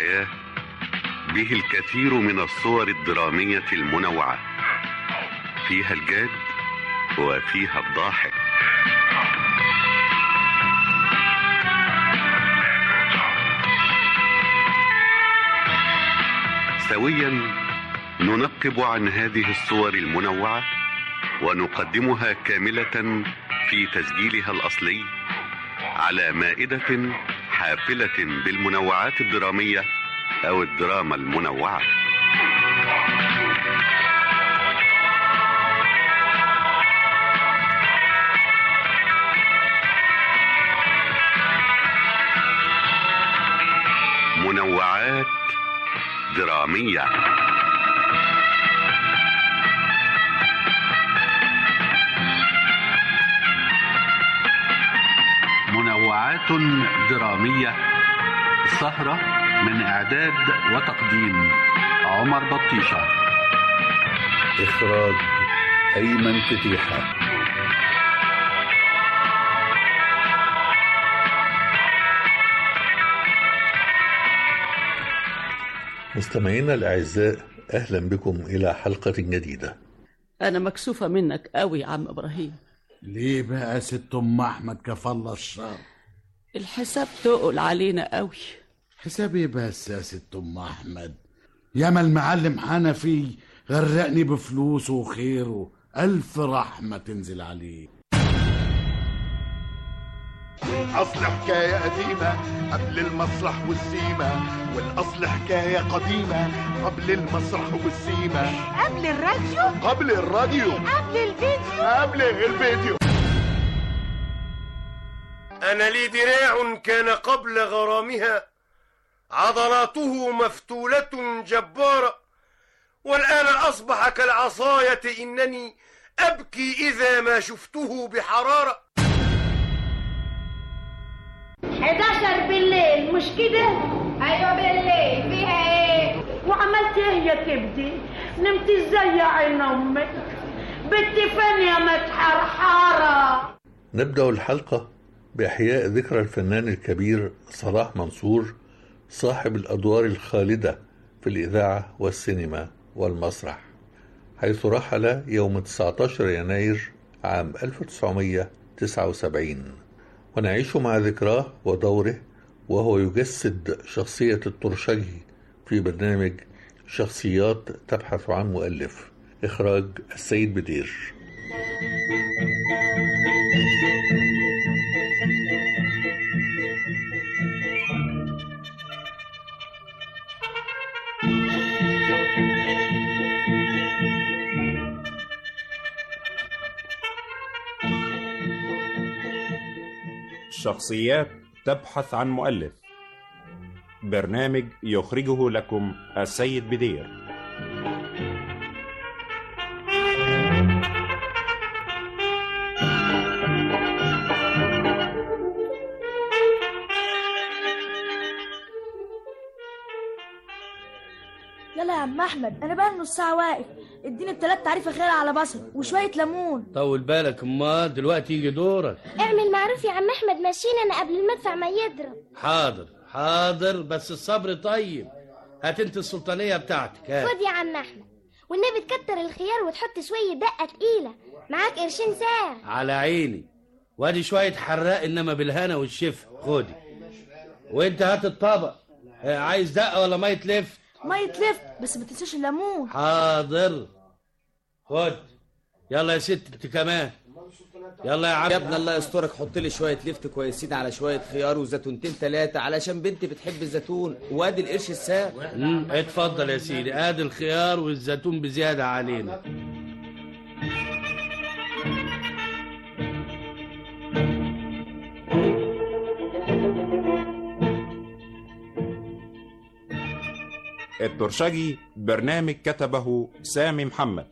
الحياة به الكثير من الصور الدرامية المنوعة فيها الجاد وفيها الضاحك سويا ننقب عن هذه الصور المنوعة ونقدمها كاملة في تسجيلها الأصلي على مائدة حافلة بالمنوعات الدرامية أو الدراما المنوعة منوعات درامية منوعات درامية سهرة من إعداد وتقديم عمر بطيشة إخراج أيمن فتيحة مستمعينا الأعزاء أهلا بكم إلى حلقة جديدة أنا مكسوفة منك قوي يا عم إبراهيم ليه بقى ست ام احمد كفالة الشر الحساب تقل علينا قوي حساب ايه بس يا ست ام احمد ياما المعلم حنفي غرقني بفلوسه وخيره الف رحمه تنزل عليه أصل حكاية قديمة قبل المسرح والسيمة والأصل حكاية قديمة قبل المسرح والسيمة قبل الراديو قبل الراديو قبل الفيديو قبل الفيديو أنا لي دراع كان قبل غرامها عضلاته مفتولة جبارة والآن أصبح كالعصاية إنني أبكي إذا ما شفته بحرارة 11 بالليل مش كده؟ ايوه بالليل فيها ايه؟ وعملت ايه يا كبدي؟ نمت ازاي يا عين امك؟ بنتي فانية متحرحرة نبدأ الحلقة بإحياء ذكرى الفنان الكبير صلاح منصور صاحب الأدوار الخالدة في الإذاعة والسينما والمسرح حيث رحل يوم 19 يناير عام 1979 ونعيش مع ذكراه ودوره وهو يجسد شخصية الطرشجي في برنامج شخصيات تبحث عن مؤلف إخراج السيد بدير شخصيات تبحث عن مؤلف برنامج يخرجه لكم السيد بدير يلا يا عم احمد انا بقى نص ساعه واقف اديني التلات تعريفه خير على بصل وشويه ليمون طول بالك امال دلوقتي يجي دورك اعمل معروف يا عم احمد ماشيين انا قبل المدفع ما يضرب حاضر حاضر بس الصبر طيب هات انت السلطانيه بتاعتك هات خد يا عم احمد والنبي تكتر الخيار وتحط شويه دقه تقيله معاك قرشين ساعه على عيني وادي شويه حراق انما بالهنا والشفا خدي وانت هات الطبق آه، عايز دقه ولا ميه لف ميه لفت بس ما تنساش الليمون حاضر خد يلا يا ست انت كمان يلا يا عم يا ابن الله يسترك حط لي شويه لفت كويسين على شويه خيار وزيتونتين ثلاثه علشان بنتي بتحب الزيتون وادي القرش الساعه مم، اتفضل يا سيدي ادي الخيار والزيتون بزياده علينا الترشجي برنامج كتبه سامي محمد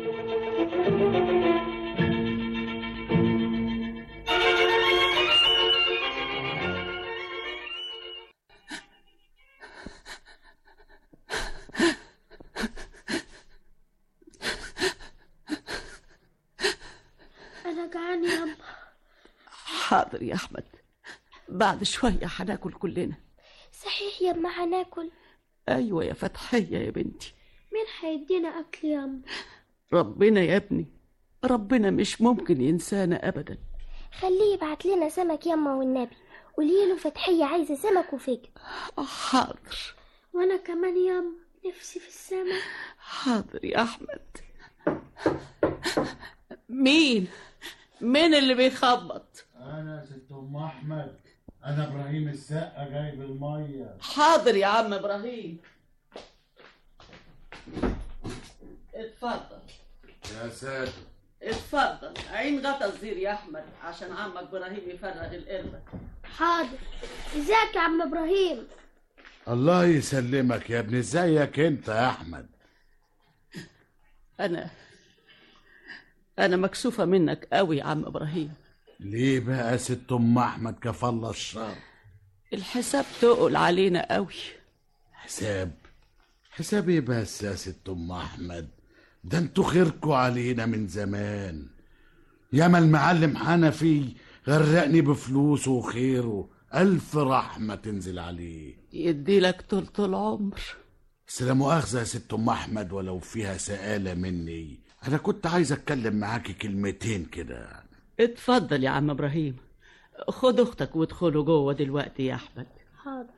انا جعان يا أما. حاضر يا أحمد بعد شوية هناكل كلنا صحيح يما هناكل ايوه يا فتحيه يا بنتي مين هيدينا اكل يما ربنا يا ابني ربنا مش ممكن ينسانا ابدا خليه يبعت لنا سمك يما والنبي قولي له فتحية عايزة سمك وفجل حاضر وانا كمان يما نفسي في السمك حاضر يا احمد مين مين اللي بيخبط انا ست ام احمد انا ابراهيم السقا جايب الميه حاضر يا عم ابراهيم اتفضل يا ساتر اتفضل عين غطا الزير يا احمد عشان عمك ابراهيم يفرغ القربة حاضر ازيك يا عم ابراهيم الله يسلمك يا ابني ازيك انت يا احمد انا انا مكسوفه منك قوي يا عم ابراهيم ليه بقى ست ام احمد كفالة الشر الحساب تقل علينا قوي حساب حساب ايه بس يا ست ام احمد ده انتوا خيركوا علينا من زمان ياما المعلم حنفي غرقني بفلوسه وخيره الف رحمه تنزل عليه يدي لك طول العمر بس لا مؤاخذه يا ست ام احمد ولو فيها سآلة مني انا كنت عايز اتكلم معاكي كلمتين كده اتفضل يا عم ابراهيم خد اختك وادخلوا جوه دلوقتي يا احمد حاضر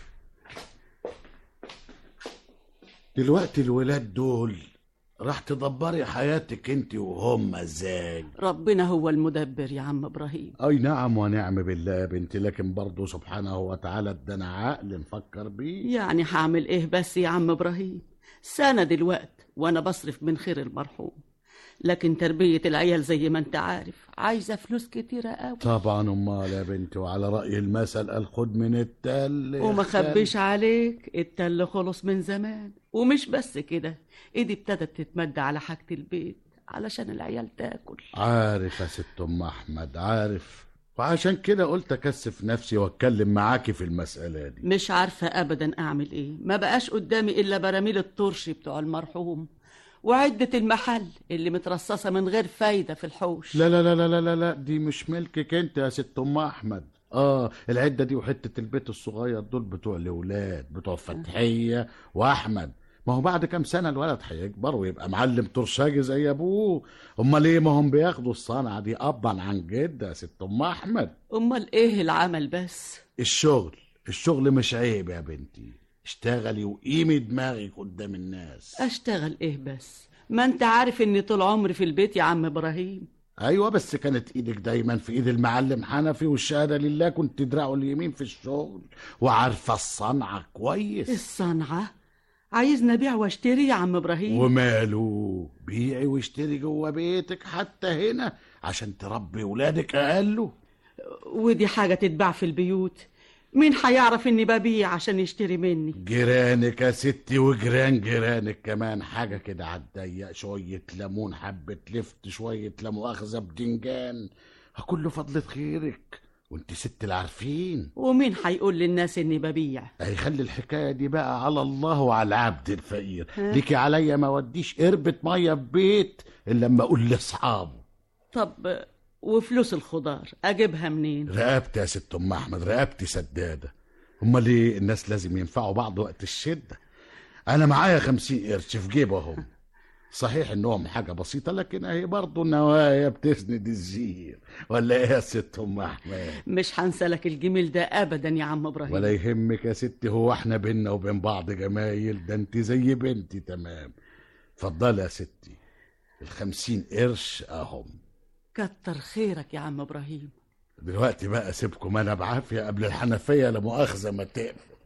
دلوقتي الولاد دول راح تدبري حياتك انت وهم ازاي ربنا هو المدبر يا عم ابراهيم اي نعم ونعم بالله يا بنتي لكن برضه سبحانه وتعالى ادانا عقل نفكر بيه يعني هعمل ايه بس يا عم ابراهيم سنة دلوقت وانا بصرف من خير المرحوم لكن تربية العيال زي ما انت عارف عايزة فلوس كتيرة قوي طبعا امال يا بنتي وعلى رأي المثل الخد من التل وما يختل. خبيش عليك التل خلص من زمان ومش بس كده ايدي ابتدت تتمد على حاجة البيت علشان العيال تاكل عارف يا ست ام احمد عارف وعشان كده قلت اكثف نفسي واتكلم معاكي في المسألة دي مش عارفة أبدا أعمل إيه ما بقاش قدامي إلا براميل الطرش بتوع المرحوم وعدة المحل اللي مترصصة من غير فايدة في الحوش لا لا لا لا لا لا, لا دي مش ملكك انت يا ست ام احمد اه العده دي وحته البيت الصغير دول بتوع الاولاد بتوع فتحيه واحمد ما هو بعد كام سنه الولد هيكبر ويبقى معلم ترشاجي زي ابوه امال ايه ما هم بياخدوا الصنعه دي ابا عن جد يا ست ام احمد أمال إيه العمل بس الشغل الشغل مش عيب يا بنتي اشتغلي وقيمي دماغك قدام الناس أشتغل إيه بس ما أنت عارف إني طول عمري في البيت يا عم إبراهيم ايوه بس كانت ايدك دايما في ايد المعلم حنفي والشهاده لله كنت دراعه اليمين في الشغل وعارفه الصنعه كويس الصنعة عايزني أبيع وأشتري يا عم إبراهيم وماله بيعي واشتري جوه بيتك حتى هنا عشان تربي ولادك اقله ودي حاجة تتباع في البيوت مين هيعرف إني ببيع عشان يشتري مني جيرانك يا ستي وجيران جيرانك كمان حاجة كده عالضيق شوية ليمون حبة لفت شوية لا مؤاخذة بدنجان كله فضلة خيرك وانت ست العارفين ومين هيقول للناس إني ببيع هيخلي الحكاية دي بقى على الله وعلى العبد الفقير ها؟ ليكي عليا ما وديش قربة مية في بيت إلا لما أقول لأصحابه طب وفلوس الخضار أجيبها منين رقبتي يا ست ام احمد رقبتي سداده امال ايه الناس لازم ينفعوا بعض وقت الشده انا معايا خمسين قرش في جيبهم صحيح انهم حاجه بسيطه لكن اهي برضه نوايا بتسند الزير ولا ايه يا ست ام احمد مش هنسى لك الجميل ده أبدا يا عم إبراهيم ولا يهمك يا ستي هو احنا بينا وبين بعض جمايل ده انت زي بنتي تمام اتفضلي يا ستي الخمسين قرش اهم كتر خيرك يا عم إبراهيم دلوقتي بقى سيبكم انا بعافيه قبل الحنفيه لا مؤاخذه ما تقفل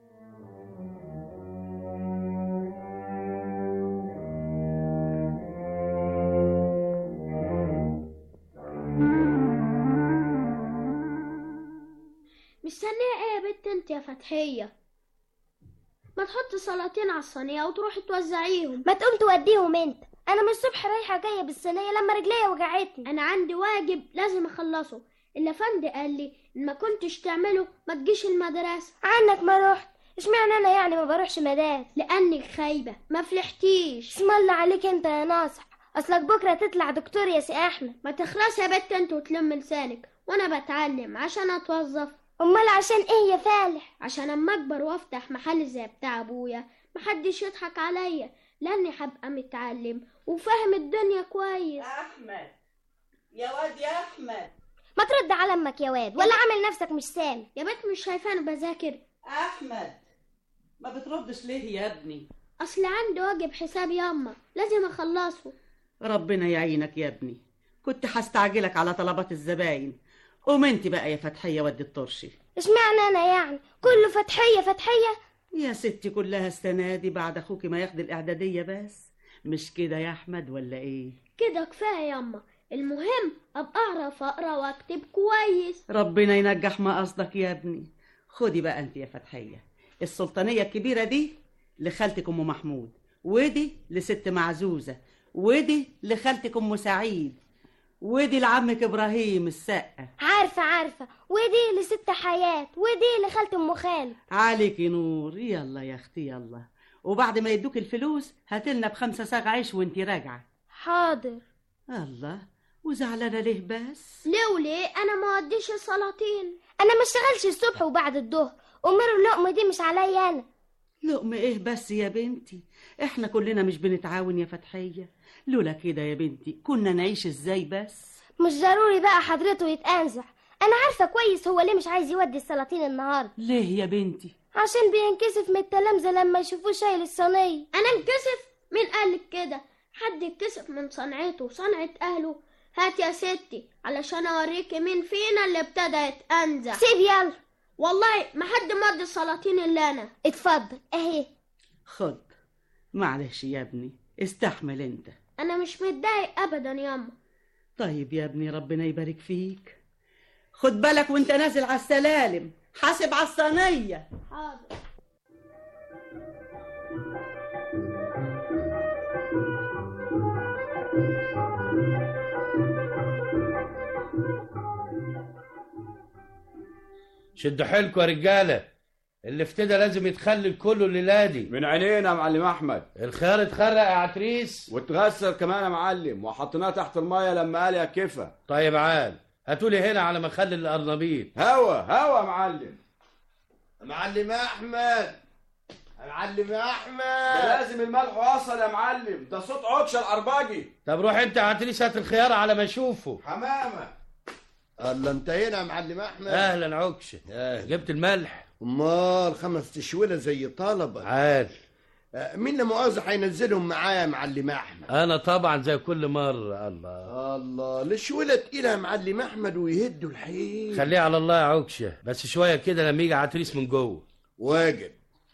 مستنية ايه يا بنت انت يا فتحية ما تحط سلاطين على الصينية وتروحي توزعيهم ما تقوم توديهم انت انا من الصبح رايحه جايه بالصينيه لما رجليا وجعتني انا عندي واجب لازم اخلصه الافندي قال لي ان ما كنتش تعمله ما تجيش المدرسة عنك ما رحت اشمعنى انا يعني ما بروحش مدارس لانك خايبة ما فلحتيش اسم الله عليك انت يا ناصح اصلك بكره تطلع دكتور يا سي احمد ما تخلص يا بت انت وتلم لسانك وانا بتعلم عشان اتوظف امال عشان ايه يا فالح عشان اما اكبر وافتح محل زي بتاع ابويا محدش يضحك عليا لاني هبقى متعلم وفاهم الدنيا كويس احمد يا واد يا احمد ما ترد على امك يا واد ولا عامل نفسك مش سامع يا بنت مش شايفاني بذاكر احمد ما بتردش ليه يا ابني اصل عندي واجب حساب ياما لازم اخلصه ربنا يعينك يا ابني كنت هستعجلك على طلبات الزباين قوم انت بقى يا فتحيه ودي الطرشي اشمعنى انا يعني كله فتحيه فتحيه يا ستي كلها السنه دي بعد اخوكي ما ياخد الاعداديه بس مش كده يا احمد ولا ايه كده كفايه ياما المهم ابقى اعرف اقرا واكتب كويس ربنا ينجح ما قصدك يا ابني خدي بقى انت يا فتحيه السلطانيه الكبيره دي لخالتك ام محمود ودي لست معزوزه ودي لخالتك ام سعيد ودي لعمك ابراهيم السقه عارفه عارفه ودي لست حياه ودي لخالة ام خالد عليكي نور يلا يا اختي يلا وبعد ما يدوك الفلوس هاتلنا بخمسة ساغ عيش وانتي راجعة حاضر الله وزعلانة ليه بس ليه وليه انا ما وديش السلاطين انا ما اشتغلش الصبح وبعد الظهر امر اللقمه دي مش عليا انا لقم ايه بس يا بنتي احنا كلنا مش بنتعاون يا فتحية لولا كده يا بنتي كنا نعيش ازاي بس مش ضروري بقى حضرته يتأنزح انا عارفه كويس هو ليه مش عايز يودي السلاطين النهارده ليه يا بنتي عشان بينكسف من التلامذه لما يشوفوه شايل الصينيه انا انكسف مين قالك كده حد يتكسف من صنعته وصنعة اهله هات يا ستي علشان اوريكي مين فينا اللي ابتدى يتأنزح سيب يلا والله ما حد مد السلاطين الا انا اتفضل اهي خد معلش يا ابني استحمل انت انا مش متضايق ابدا ياما طيب يا ابني ربنا يبارك فيك خد بالك وانت نازل على السلالم حاسب على الصينيه حاضر شدوا حيلكوا يا رجاله اللي افتدى لازم يتخلل كله الليله دي من عينينا يا معلم احمد الخيار اتخرق يا عتريس واتغسل كمان يا معلم وحطيناه تحت الميه لما قال يا كفى طيب عال هاتولي هنا على ما اخلي القرنبيط هوا هوا يا معلم معلم احمد معلم ده احمد لازم الملح وصل يا معلم ده صوت عكشه الارباجي طب روح انت يا عتريس هات الخيار على ما اشوفه حمامه الله انت هنا يا معلم احمد اهلا عكشه جبت الملح امال خمس تشويله زي طلبه عال آه، مين لا مؤاخذه هينزلهم معايا يا معلم احمد انا طبعا زي كل مره الله الله الشويله تقيله يا معلم احمد ويهدوا الحيل خليها على الله يا عكشه بس شويه كده لما يجي عتريس من جوه واجب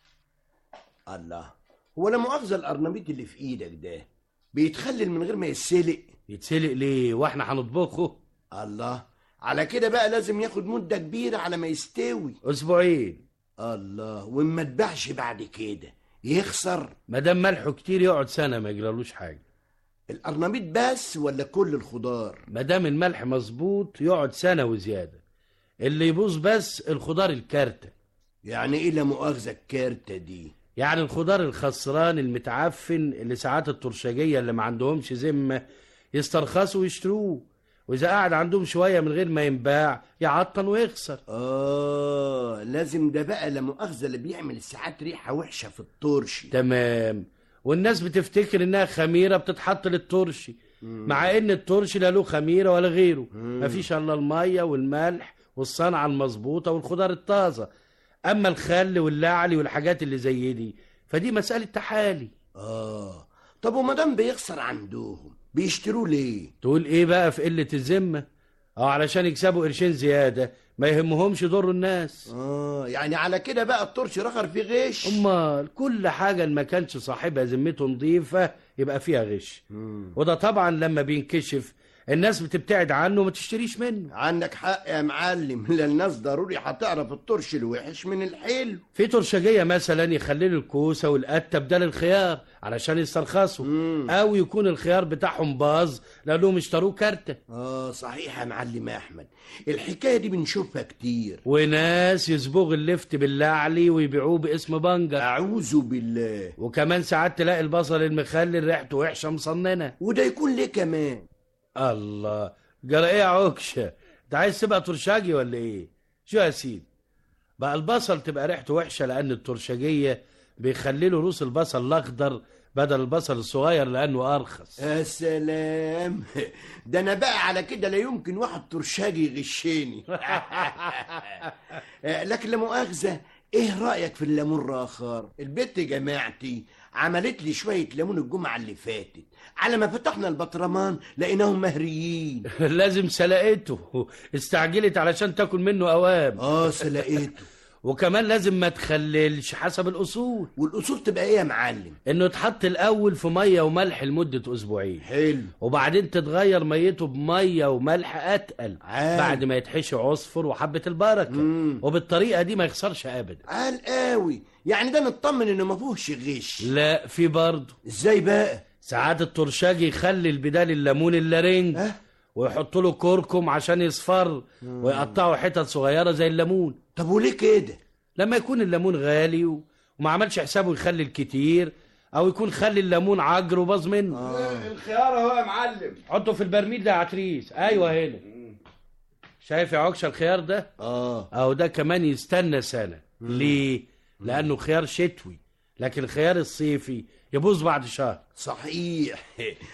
الله هو لا مؤاخذه القرنبيط اللي في ايدك ده بيتخلل من غير ما يتسلق يتسلق ليه واحنا هنطبخه الله على كده بقى لازم ياخد مده كبيره على ما يستوي اسبوعين الله وما تباعش بعد كده يخسر ما دام ملحه كتير يقعد سنه ما يجرالوش حاجه القرنبيط بس ولا كل الخضار ما دام الملح مظبوط يقعد سنه وزياده اللي يبوظ بس الخضار الكارته يعني ايه لا مؤاخذه الكارته دي يعني الخضار الخسران المتعفن اللي ساعات الترشجيه اللي ما عندهمش ذمه يسترخصوا ويشتروه واذا قعد عندهم شويه من غير ما ينباع يعطل ويخسر اه لازم ده بقى لا مؤاخذه اللي بيعمل ساعات ريحه وحشه في الطرش تمام والناس بتفتكر انها خميره بتتحط للترشي مع ان الترشي لا له خميره ولا غيره مفيش الا الميه والملح والصنعه المظبوطه والخضار الطازه اما الخل واللعلي والحاجات اللي زي دي فدي مساله تحالي اه طب وما دام بيخسر عندهم بيشتروه ليه تقول ايه بقى في قله الذمه اه علشان يكسبوا قرشين زياده ما يهمهمش يضروا الناس اه يعني على كده بقى الطرش رخر فيه غش امال كل حاجه اللي ما كانش صاحبها ذمته نظيفه يبقى فيها غش وده طبعا لما بينكشف الناس بتبتعد عنه وما تشتريش منه عندك حق يا معلم لا الناس ضروري هتعرف الطرش الوحش من الحلو في ترشجيه مثلا يخللوا الكوسه والقته بدل الخيار علشان يسترخصوا او يكون الخيار بتاعهم باظ لانهم اشتروه كارته اه صحيح يا معلم احمد الحكايه دي بنشوفها كتير وناس يصبغوا اللفت باللعلي ويبيعوه باسم بنجر اعوذ بالله وكمان ساعات تلاقي البصل المخلل ريحته وحشه مصننه وده يكون ليه كمان الله جرى ايه يا عكشه انت عايز تبقى ترشاجي ولا ايه شو يا سيدي بقى البصل تبقى ريحته وحشه لان الترشجيه بيخللوا روس البصل الاخضر بدل البصل الصغير لانه ارخص يا سلام ده انا بقى على كده لا يمكن واحد ترشاجي يغشني آه، لكن لا مؤاخذه ايه رايك في الليمون راخر البت جماعتي عملت لي شويه ليمون الجمعه اللي فاتت على ما فتحنا البطرمان لقيناهم مهريين لازم سلقته استعجلت علشان تاكل منه اوام اه سلقته وكمان لازم ما تخللش حسب الاصول والاصول تبقى ايه يا معلم انه يتحط الاول في ميه وملح لمده اسبوعين حلو وبعدين تتغير ميته بميه وملح اتقل عال. بعد ما يتحشي عصفر وحبه البركه مم. وبالطريقه دي ما يخسرش ابدا عال قوي يعني ده نطمن انه ما فيهوش غش لا في برضه ازاي بقى ساعات الترشاجي يخلي بدال الليمون اللارنج أه؟ ويحط له كركم عشان يصفر ويقطعه حتت صغيره زي الليمون طب وليه كده لما يكون الليمون غالي و... وما عملش حسابه يخلي الكتير او يكون خلي الليمون عجر وباظ منه آه. الخيار اهو يا معلم حطه في البرميل ده يا عتريس ايوه هنا شايف يا عكشه الخيار ده اه او ده كمان يستنى سنه ليه لانه خيار شتوي لكن الخيار الصيفي يبوظ بعد شهر صحيح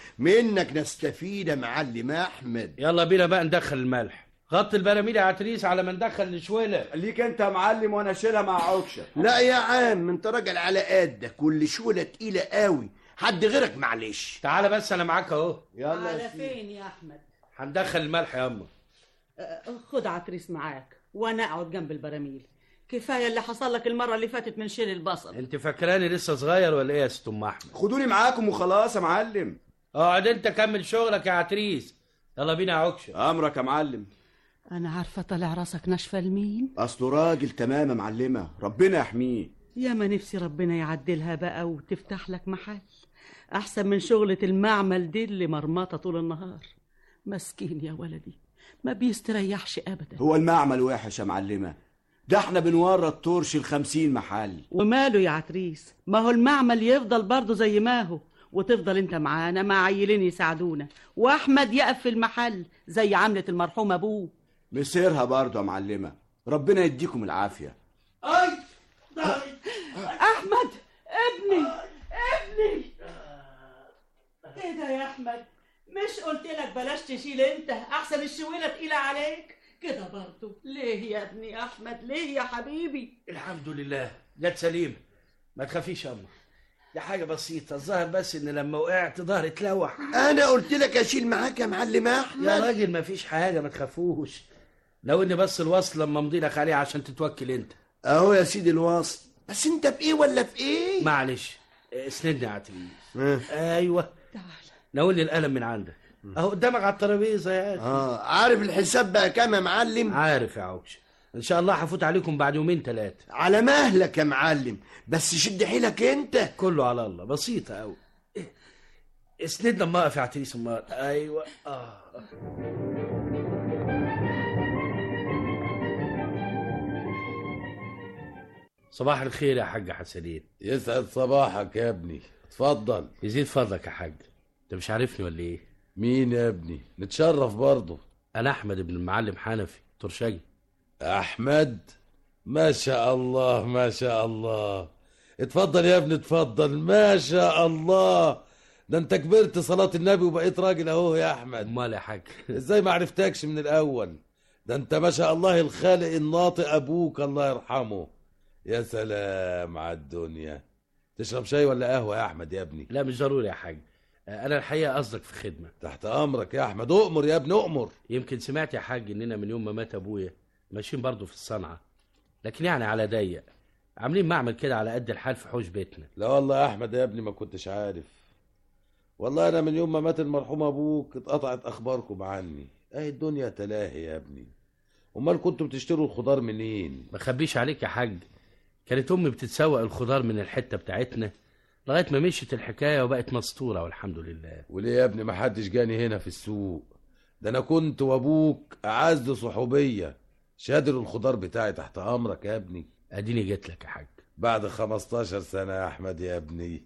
منك نستفيد يا معلم احمد يلا بينا بقى ندخل الملح غطي البراميل يا عتريس على ما ندخل الشويله ليك انت يا معلم وانا اشيلها مع عكشه لا يا عم انت راجل على قدك واللي شوله تقيله قوي حد غيرك معلش تعالى بس انا معاك اهو يلا على فين يا احمد هندخل الملح يا اما أه، خد عتريس معاك وانا اقعد جنب البراميل كفايه اللي حصل لك المره اللي فاتت من شيل البصل انت فاكراني لسه صغير ولا ايه يا ست ام احمد خدوني معاكم وخلاص يا معلم اقعد انت كمل شغلك يا عتريس يلا بينا يا عكشه امرك يا معلم انا عارفه طالع راسك ناشفه لمين اصله راجل تمام يا معلمه ربنا يحميه يا ما نفسي ربنا يعدلها بقى وتفتح لك محل احسن من شغلة المعمل دي اللي مرمطة طول النهار مسكين يا ولدي ما بيستريحش ابدا هو المعمل وحش يا معلمه ده احنا بنورط ترش الخمسين محل وماله يا عتريس ما هو المعمل يفضل برضه زي ما هو وتفضل انت معانا مع عيلين يساعدونا واحمد يقف في المحل زي عملة المرحوم ابوه مسيرها برضه يا معلمه ربنا يديكم العافيه اي احمد ابني ابني ايه ده يا احمد مش قلت لك بلاش تشيل انت احسن الشويله تقيله عليك كده برضه ليه يا ابني يا احمد ليه يا حبيبي الحمد لله جت سليمه ما تخافيش يا اما دي حاجه بسيطه الظاهر بس ان لما وقعت ظهري اتلوح انا قلت لك اشيل معاك يا معلم احمد يا راجل ما فيش حاجه ما تخافوش لو ان بس الوصل لما امضي لك عليه عشان تتوكل انت اهو يا سيدي الوصل بس انت في ايه ولا في ايه معلش اسندني يا عتريس ايوه تعال ناولني القلم من عندك اهو قدامك على الترابيزه يا أخي. اه عارف الحساب بقى كام يا معلم عارف يا عوكش ان شاء الله هفوت عليكم بعد يومين ثلاثه على مهلك يا معلم بس شد حيلك انت كله على الله بسيطه قوي اسندنا اما اقف يا عتريس اما ايوه اه صباح الخير يا حاج حسنين يسعد صباحك يا ابني اتفضل يزيد فضلك يا حاج انت مش عارفني ولا ايه مين يا ابني نتشرف برضه انا احمد ابن المعلم حنفي ترشجي احمد ما شاء الله ما شاء الله اتفضل يا ابني اتفضل ما شاء الله ده انت كبرت صلاة النبي وبقيت راجل اهو يا احمد امال يا حاج ازاي ما عرفتكش من الاول ده انت ما شاء الله الخالق الناطق ابوك الله يرحمه يا سلام على الدنيا تشرب شاي ولا قهوة يا احمد يا ابني لا مش ضروري يا حاج انا الحقيقه قصدك في خدمه تحت امرك يا احمد اؤمر يا ابني اؤمر يمكن سمعت يا حاج اننا من يوم ما مات ابويا ماشيين برضه في الصنعه لكن يعني على ضيق عاملين معمل كده على قد الحال في حوش بيتنا لا والله يا احمد يا ابني ما كنتش عارف والله انا من يوم ما مات المرحوم ابوك اتقطعت اخباركم عني اهي الدنيا تلاهي يا ابني امال كنتوا بتشتروا الخضار منين ما خبيش عليك يا حاج كانت امي بتتسوق الخضار من الحته بتاعتنا لغايه ما مشيت الحكايه وبقت مسطوره والحمد لله وليه يا ابني ما حدش جاني هنا في السوق ده انا كنت وابوك اعز صحوبيه شادر الخضار بتاعي تحت امرك يا ابني اديني جيت لك يا حاج بعد 15 سنه يا احمد يا ابني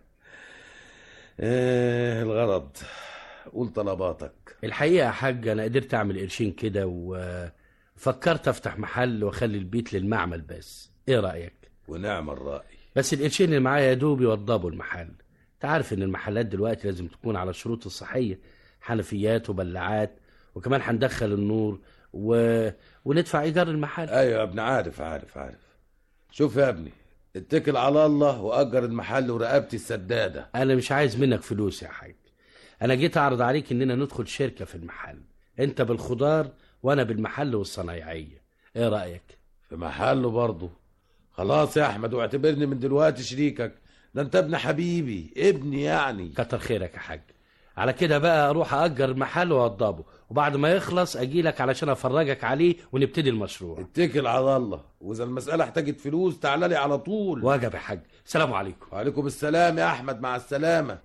ايه الغرض قول طلباتك الحقيقه يا حاج انا قدرت اعمل قرشين كده و... فكرت افتح محل واخلي البيت للمعمل بس ايه رايك ونعم الرأي بس القرشين اللي معايا يا دوب يوضبوا المحل انت عارف ان المحلات دلوقتي لازم تكون على الشروط الصحيه حنفيات وبلاعات وكمان هندخل النور و... وندفع ايجار المحل ايوه يا ابني عارف عارف عارف شوف يا ابني اتكل على الله واجر المحل ورقبتي السداده انا مش عايز منك فلوس يا حاج انا جيت اعرض عليك اننا ندخل شركه في المحل انت بالخضار وانا بالمحل والصنايعيه ايه رايك في محله برضه خلاص يا احمد واعتبرني من دلوقتي شريكك ده انت ابن حبيبي ابني يعني كتر خيرك يا حاج على كده بقى اروح اجر المحل واوضبه وبعد ما يخلص اجي لك علشان افرجك عليه ونبتدي المشروع اتكل على الله واذا المساله احتاجت فلوس تعالى لي على طول واجب يا حاج سلام عليكم وعليكم السلام يا احمد مع السلامه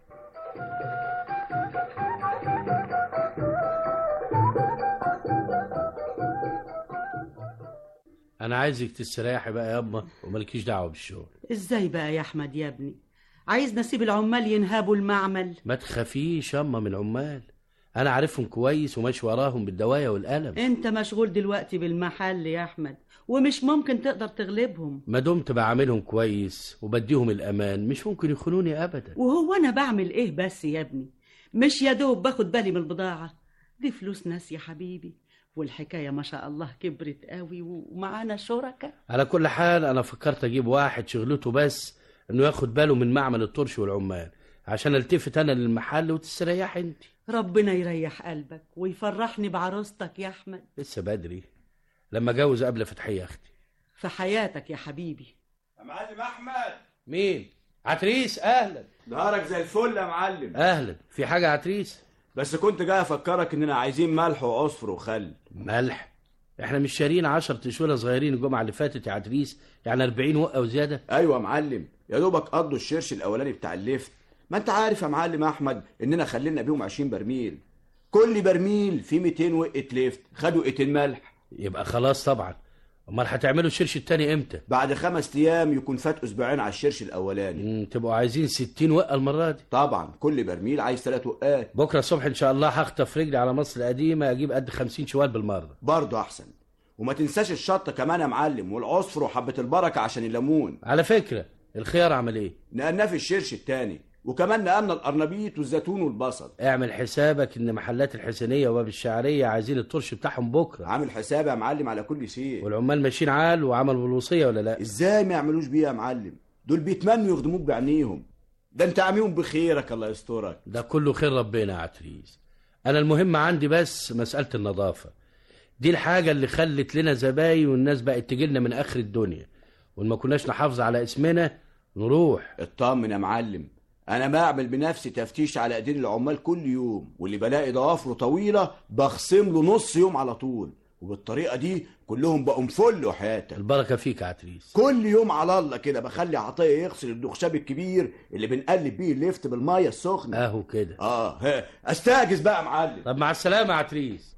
انا عايزك تستريحي بقى يابا ومالكيش دعوه بالشغل ازاي بقى يا احمد يا ابني عايز نسيب العمال ينهبوا المعمل ما تخافيش ياما من العمال انا عارفهم كويس وماشي وراهم بالدوايه والقلم انت مشغول دلوقتي بالمحل يا احمد ومش ممكن تقدر تغلبهم ما دمت بعاملهم كويس وبديهم الامان مش ممكن يخونوني ابدا وهو انا بعمل ايه بس يا ابني مش يا دوب باخد بالي من البضاعه دي فلوس ناس يا حبيبي والحكايه ما شاء الله كبرت قوي ومعانا شركاء على كل حال انا فكرت اجيب واحد شغلته بس انه ياخد باله من معمل الطرش والعمال عشان التفت انا للمحل وتستريح انت ربنا يريح قلبك ويفرحني بعروستك يا احمد لسه بدري لما اتجوز قبل فتحيه اختي في حياتك يا حبيبي يا معلم احمد مين عتريس اهلا نهارك زي الفل يا معلم اهلا في حاجه يا عتريس بس كنت جاي افكرك اننا عايزين ملح وعصفر وخل ملح احنا مش شارين 10 تشوله صغيرين الجمعه اللي فاتت يا عتريس يعني 40 وقه وزياده ايوه يا معلم يا دوبك قضوا الشرش الاولاني بتاع الليفت ما انت عارف يا معلم احمد اننا خلينا بيهم 20 برميل كل برميل فيه 200 وقه ليفت خدوا وقتين ملح يبقى خلاص طبعا امال هتعملوا الشرش التاني امتى بعد خمس ايام يكون فات اسبوعين على الشرش الاولاني مم، تبقوا عايزين 60 وقه المره دي طبعا كل برميل عايز ثلاث وقات بكره الصبح ان شاء الله هخطف رجلي على مصر القديمه اجيب قد 50 شوال بالمره برضه احسن وما تنساش الشطه كمان يا معلم والعصفر وحبه البركه عشان الليمون على فكره الخيار عمل ايه نقلناه في الشرش التاني وكمان نقلنا القرنبيط والزيتون والبصل اعمل حسابك ان محلات الحسينيه وباب الشعريه عايزين الطرش بتاعهم بكره عامل حساب يا معلم على كل شيء والعمال ماشيين عال وعملوا بالوصيه ولا لا ازاي ما يعملوش بيها يا معلم دول بيتمنوا يخدموك بعينيهم ده انت عاميهم بخيرك الله يسترك ده كله خير ربنا يا عتريس انا المهم عندي بس مساله النظافه دي الحاجه اللي خلت لنا زباين والناس بقت تجيلنا من اخر الدنيا وما كناش نحافظ على اسمنا نروح اطمن يا معلم انا بعمل بنفسي تفتيش على ايدين العمال كل يوم واللي بلاقي ضوافره طويله بخصم له نص يوم على طول وبالطريقه دي كلهم بقوا مفل وحياتك البركه فيك يا عتريس كل يوم على الله كده بخلي عطيه يغسل الدخشاب الكبير اللي بنقلب بيه الليفت بالميه السخنه اهو كده اه ها. استاجز بقى يا معلم طب مع السلامه يا عتريس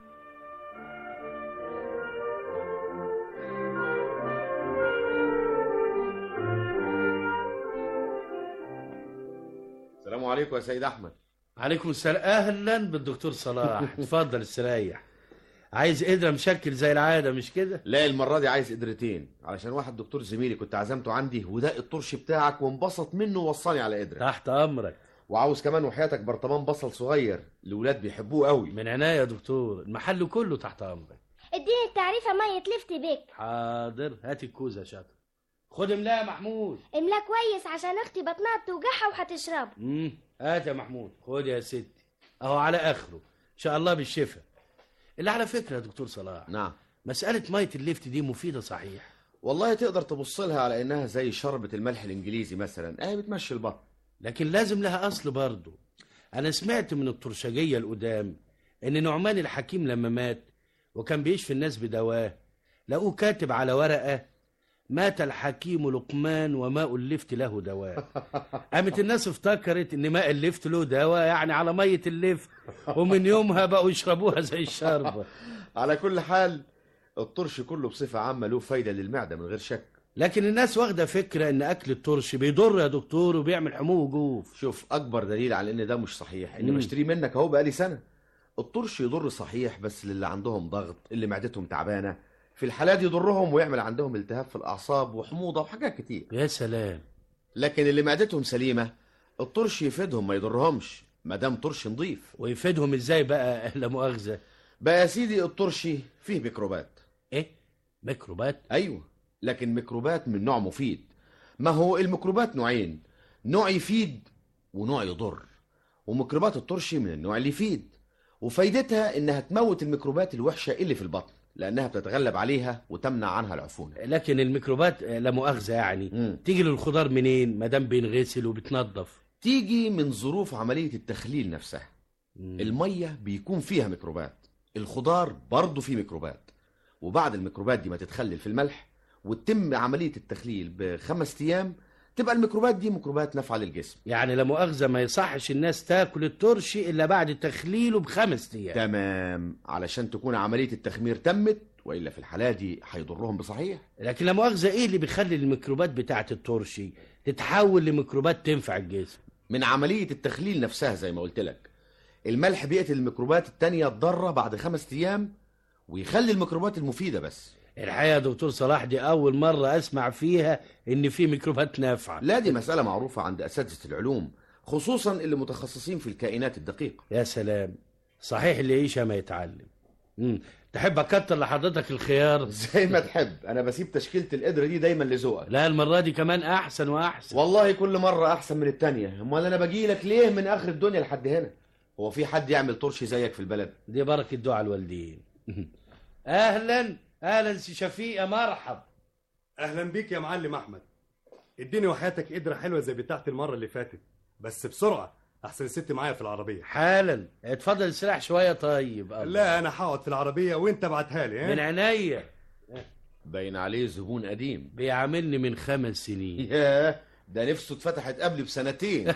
السلام عليكم يا سيد احمد عليكم السلام اهلا بالدكتور صلاح اتفضل استريح عايز قدره مشكل زي العاده مش كده لا المره دي عايز قدرتين علشان واحد دكتور زميلي كنت عزمته عندي وده الطرش بتاعك وانبسط منه ووصاني على قدره تحت امرك وعاوز كمان وحياتك برطمان بصل صغير الاولاد بيحبوه قوي من عناية يا دكتور المحل كله تحت امرك اديني التعريفة مية لفت بيك حاضر هات الكوزه يا شاطر خد املاها يا محمود املاه كويس عشان اختي بطنها بتوجعها وهتشربه امم هات يا محمود خد يا ستي اهو على اخره ان شاء الله بالشفاء اللي على فكره يا دكتور صلاح نعم مساله ميه الليفت دي مفيده صحيح والله تقدر تبص لها على انها زي شربة الملح الانجليزي مثلا اهي بتمشي البطن لكن لازم لها اصل برضه انا سمعت من الطرشجيه القدام ان نعمان الحكيم لما مات وكان بيشفي الناس بدواه لقوه كاتب على ورقه مات الحكيم لقمان وماء اللفت له دواء قامت الناس افتكرت ان ماء اللفت له دواء يعني على ميه اللفت ومن يومها بقوا يشربوها زي الشربه على كل حال الطرش كله بصفة عامة له فايدة للمعدة من غير شك لكن الناس واخده فكره ان اكل الطرش بيضر يا دكتور وبيعمل حمو وجوف شوف اكبر دليل على ان ده مش صحيح اني مم. بشتريه منك اهو بقالي سنة الطرش يضر صحيح بس للي عندهم ضغط اللي معدتهم تعبانة في الحالات دي يضرهم ويعمل عندهم التهاب في الاعصاب وحموضه وحاجات كتير يا سلام لكن اللي معدتهم سليمه الطرش يفيدهم ما يضرهمش ما دام طرش نظيف ويفيدهم ازاي بقى لا مؤاخذه بقى يا سيدي الطرش فيه ميكروبات ايه ميكروبات ايوه لكن ميكروبات من نوع مفيد ما هو الميكروبات نوعين نوع يفيد ونوع يضر وميكروبات الطرش من النوع اللي يفيد وفايدتها انها تموت الميكروبات الوحشه اللي في البطن لانها بتتغلب عليها وتمنع عنها العفونه لكن الميكروبات لا مؤاخذه يعني تيجي للخضار منين ما دام بينغسل وبتنضف تيجي من ظروف عمليه التخليل نفسها الميه بيكون فيها ميكروبات الخضار برضه فيه ميكروبات وبعد الميكروبات دي ما تتخلل في الملح وتتم عمليه التخليل بخمس ايام تبقى الميكروبات دي ميكروبات نافعه للجسم يعني لا مؤاخذه ما يصحش الناس تاكل الترش الا بعد تخليله بخمس ايام تمام علشان تكون عمليه التخمير تمت والا في الحاله دي هيضرهم بصحيح لكن لا مؤاخذه ايه اللي بيخلي الميكروبات بتاعه الترشي تتحول لميكروبات تنفع الجسم من عمليه التخليل نفسها زي ما قلت لك الملح بيقتل الميكروبات التانية الضاره بعد خمس ايام ويخلي الميكروبات المفيده بس الحقيقه يا دكتور صلاح دي اول مره اسمع فيها ان في ميكروبات نافعه لا دي مساله معروفه عند اساتذه العلوم خصوصا اللي متخصصين في الكائنات الدقيقه يا سلام صحيح اللي يعيش ما يتعلم مم. تحب اكتر لحضرتك الخيار زي ما تحب انا بسيب تشكيله القدر دي دايما لذوقك لا المره دي كمان احسن واحسن والله كل مره احسن من التانية امال انا باجي لك ليه من اخر الدنيا لحد هنا هو في حد يعمل طرش زيك في البلد دي بركه دعاء الوالدين اهلا اهلا سي شفيق يا مرحب اهلا بيك يا معلم احمد اديني وحياتك قدره حلوه زي بتاعت المره اللي فاتت بس بسرعه احسن الست معايا في العربيه حالا اتفضل استريح شويه طيب الله. لا انا هقعد في العربيه وانت ابعتها لي من عينيا باين عليه زبون قديم بيعاملني من خمس سنين ياه ده نفسه اتفتحت قبلي بسنتين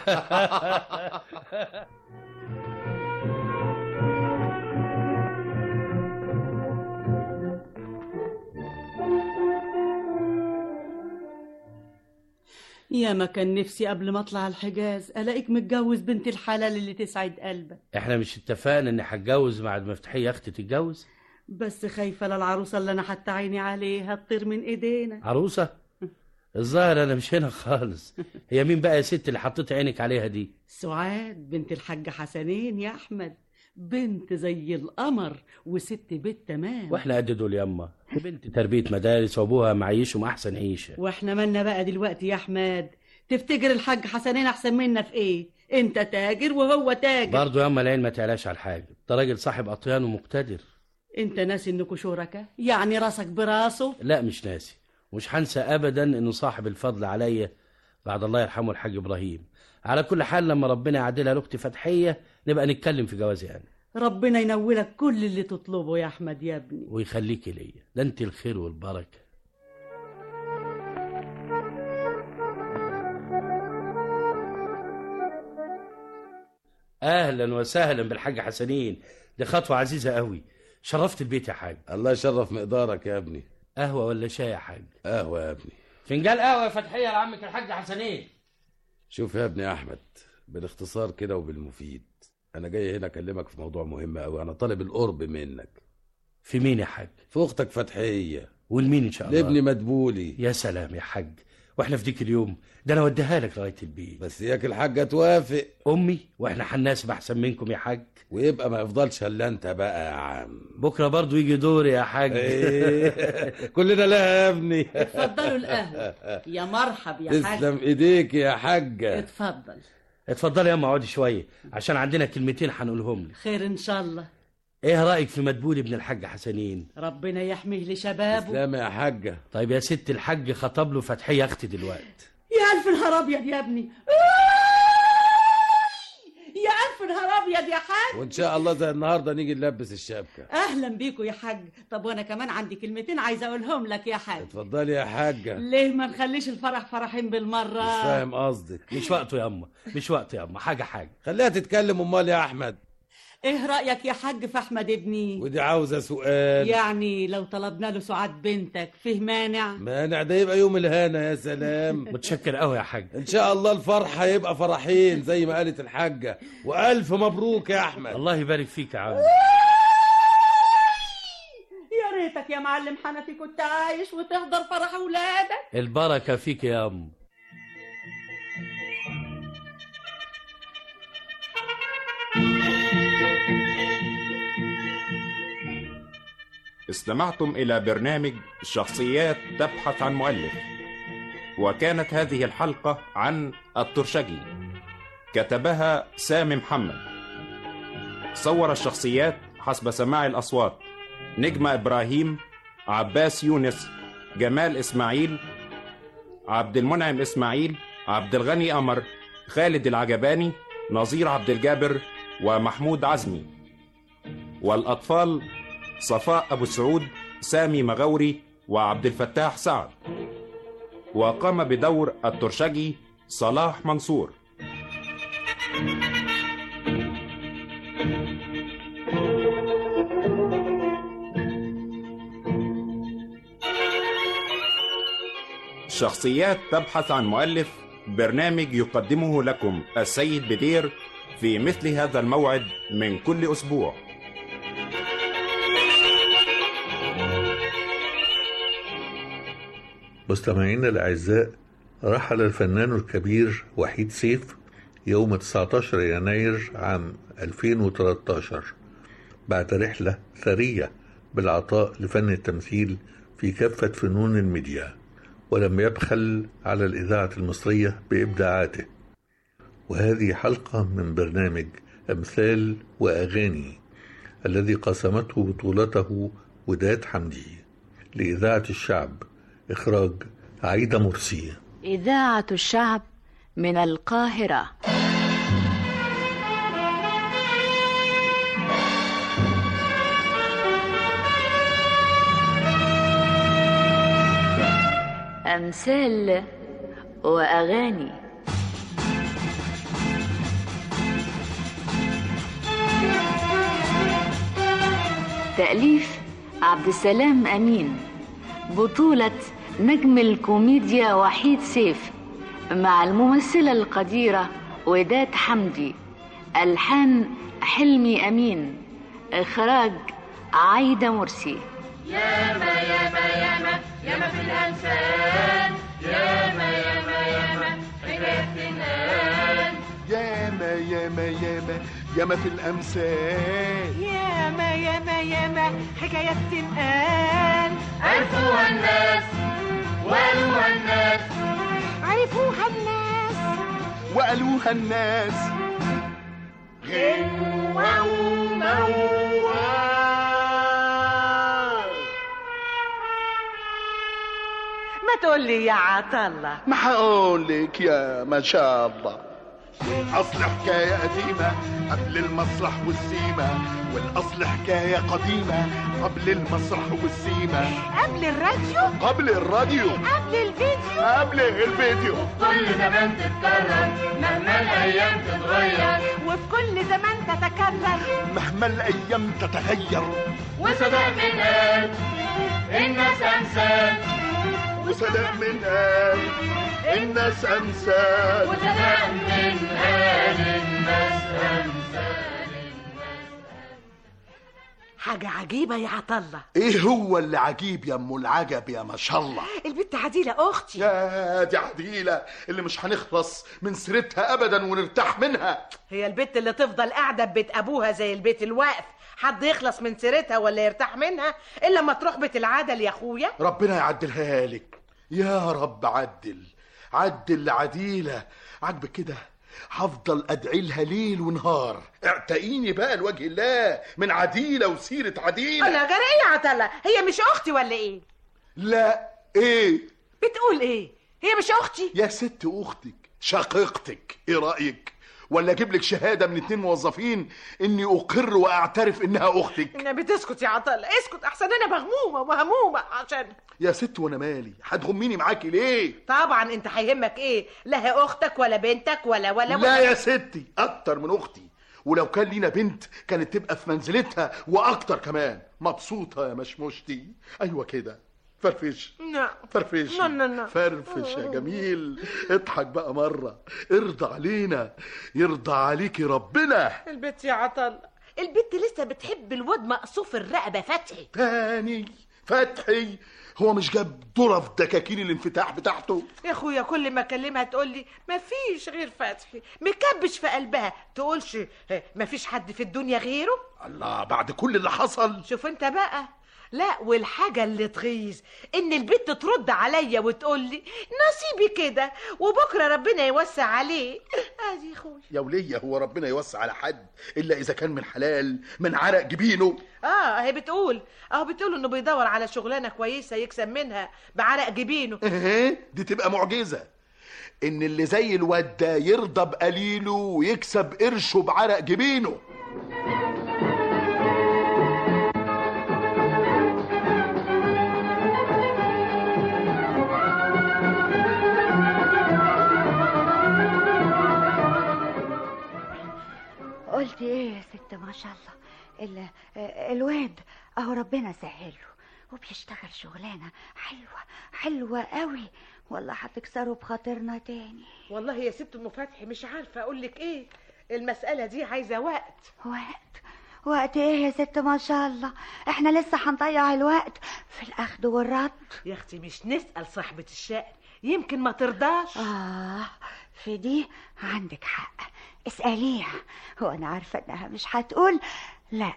يا ما كان نفسي قبل ما اطلع الحجاز الاقيك متجوز بنت الحلال اللي تسعد قلبك احنا مش اتفقنا اني هتجوز بعد ما مفتاحيه اختي تتجوز بس خايفه للعروسه اللي انا حتى عيني عليها تطير من ايدينا عروسه الظاهر انا مش هنا خالص هي مين بقى يا ست اللي حطيت عينك عليها دي سعاد بنت الحاج حسنين يا احمد بنت زي القمر وست بيت تمام واحنا قد دول ياما بنت تربيه مدارس وابوها معيشهم احسن عيشه واحنا مالنا بقى دلوقتي يا احمد تفتكر الحاج حسنين احسن منا في ايه انت تاجر وهو تاجر برضه ياما العين ما تعلاش على الحاجه ده راجل صاحب اطيان ومقتدر انت ناسي انكوا شركاء يعني راسك براسه لا مش ناسي مش هنسى ابدا انه صاحب الفضل عليا بعد الله يرحمه الحاج ابراهيم على كل حال لما ربنا يعدلها لاختي فتحيه نبقى نتكلم في جوازي يعني ربنا ينولك كل اللي تطلبه يا احمد يا ابني ويخليكي ليا ده انت الخير والبركه اهلا وسهلا بالحاج حسنين دي خطوه عزيزه قوي شرفت البيت يا حاج الله يشرف مقدارك يا ابني قهوه ولا شاي يا حاج قهوه يا ابني فنجان قهوه يا فتحيه لعمك الحاج حسنين شوف يا ابني احمد بالاختصار كده وبالمفيد انا جاي هنا اكلمك في موضوع مهم قوي انا طالب القرب منك في مين يا حاج في اختك فتحيه والمين ان شاء الله لابني مدبولي يا سلام يا حاج واحنا في ديك اليوم ده انا اوديها لك لغايه البيت بس اياك الحاجه توافق امي واحنا حناسب احسن منكم يا حاج ويبقى ما يفضلش الا انت بقى يا عم بكره برضو يجي دوري يا حاج إيه، كلنا لها يا ابني اتفضلوا القهوه يا مرحب يا حاج تسلم ايديك يا حاجه اتفضل اتفضلي يا اما اقعدي شويه عشان عندنا كلمتين هنقولهم لك خير ان شاء الله ايه رايك في مدبول ابن الحاج حسنين ربنا يحميه لشبابه تسلم يا حاجه طيب يا ست الحاج خطب له فتحيه اختي دلوقتي يا الف نهار ابيض يا ابني يا الف نهار ابيض يا حاج وان شاء الله زي النهارده نيجي نلبس الشبكه اهلا بيكوا يا حاج طب وانا كمان عندي كلمتين عايزه اقولهم لك يا حاج اتفضلي يا حاجه ليه ما نخليش الفرح فرحين مش بالمره فاهم قصدك مش وقته يا اما مش وقته يا اما حاجه حاجه خليها تتكلم امال يا احمد ايه رايك يا حاج في احمد ابني ودي عاوزه سؤال يعني لو طلبنا له سعاد بنتك فيه مانع مانع ده يبقى يوم الهنا يا سلام متشكر قوي يا حاج ان شاء الله الفرحه يبقى فرحين زي ما قالت الحاجه والف مبروك يا احمد الله يبارك فيك يا عم يا ريتك يا يا معلم حنفي كنت عايش وتحضر فرح ولادك البركة فيك يا أم استمعتم إلى برنامج شخصيات تبحث عن مؤلف وكانت هذه الحلقة عن الترشجي كتبها سامي محمد صور الشخصيات حسب سماع الأصوات نجمة إبراهيم عباس يونس جمال إسماعيل عبد المنعم إسماعيل عبد الغني قمر خالد العجباني نظير عبد الجابر ومحمود عزمي والأطفال صفاء أبو سعود سامي مغوري وعبد الفتاح سعد وقام بدور الترشجي صلاح منصور شخصيات تبحث عن مؤلف برنامج يقدمه لكم السيد بدير في مثل هذا الموعد من كل أسبوع مستمعينا الأعزاء رحل الفنان الكبير وحيد سيف يوم 19 يناير عام 2013 بعد رحلة ثرية بالعطاء لفن التمثيل في كافة فنون الميديا ولم يبخل على الإذاعة المصرية بإبداعاته وهذه حلقة من برنامج أمثال وأغاني الذي قسمته بطولته وداد حمدي لإذاعة الشعب إخراج عايدة مرسي إذاعة الشعب من القاهرة أمثال وأغاني تأليف عبد السلام أمين بطولة نجم الكوميديا وحيد سيف مع الممثلة القديرة وداد حمدي ألحان حلمي أمين إخراج عايدة مرسي ياما ياما ياما ياما في الأنسان ياما ياما ياما حكاية تنقال ياما ياما ياما ياما في الأمثال ياما ياما ياما حكايات تنقال عرفوها الناس وقالوها الناس عرفوها الناس وقالوها الناس غنوة وموال ما تقول لي يا عطلة ما هقولك يا ما شاء الله الأصل حكاية قديمة قبل المسرح والسيمة والأصل حكاية قديمة قبل المسرح والسيمة قبل الراديو قبل الراديو قبل الفيديو قبل الفيديو كل زمان تتكرر مهما الأيام تتغير وفي كل زمان تتكرر مهما الأيام تتغير وصدق من قال الناس أمثال وصدق من قال الناس أمثال وصدق من قال الناس أمثال حاجة عجيبة يا عطلة ايه هو اللي عجيب يا ام العجب يا ما شاء الله البت عديلة أختي يا دي عديلة اللي مش هنخلص من سيرتها ابدا ونرتاح منها هي البت اللي تفضل قاعدة ببيت أبوها زي البيت الواقف حد يخلص من سيرتها ولا يرتاح منها إلا ما تروح بيت العدل يا أخويا ربنا يعدلها لك يا رب عدل عدل عديلة عجبك كده هفضل ادعي لها ليل ونهار اعتقيني بقى لوجه الله من عديلة وسيرة عديلة أنا جرى إيه يا عطلة هي مش أختي ولا إيه لا ايه بتقول إيه هي مش أختي يا ست اختك شقيقتك ايه رايك ولا اجيب لك شهاده من اتنين موظفين اني اقر واعترف انها اختك النبي تسكت يا عطلة اسكت أحسن أنا مغمومة وهمومة عشان يا ست وانا مالي هتغميني معاكي ليه طبعا أنت هيهمك إيه لا هي أختك ولا بنتك ولا ولا لا ولا يا ستي اكتر من اختي ولو كان لينا بنت كانت تبقى في منزلتها واكتر كمان مبسوطه يا مشمشتي ايوه كده فرفش نعم فرفش لا، لا، لا. فرفش يا جميل اضحك بقى مرة ارضى علينا يرضى عليكي ربنا البت يا عطلة البت لسه بتحب الواد مقصوف الرقبة فتحي تاني فتحي هو مش جاب ظرف دكاكين الانفتاح بتاعته يا اخويا كل ما اكلمها تقول لي مفيش غير فتحي مكبش في قلبها تقولش آه، مفيش حد في الدنيا غيره الله بعد كل اللي حصل شوف انت بقى لا والحاجة اللي تغيظ ان البنت ترد عليا وتقول لي نصيبي كده وبكرة ربنا يوسع عليه ادي اخويا يا ولية هو ربنا يوسع على حد الا اذا كان من حلال من عرق جبينه اه هي بتقول اه بتقول انه بيدور على شغلانة كويسة يكسب منها بعرق جبينه ايه دي تبقى معجزة ان اللي زي الواد ده يرضى بقليله ويكسب قرشه بعرق جبينه قلت ايه يا ست ما شاء الله ال- الواد اهو ربنا سهله وبيشتغل شغلانه حلوه حلوه قوي والله هتكسره بخاطرنا تاني والله يا ست ام فتحي مش عارفة اقول لك ايه المسألة دي عايزة وقت وقت وقت ايه يا ست ما شاء الله احنا لسه هنضيع الوقت في الاخد والرد يا اختي مش نسأل صاحبة الشأن يمكن ما ترضاش اه في دي عندك حق اسأليها وانا عارفة انها مش هتقول لا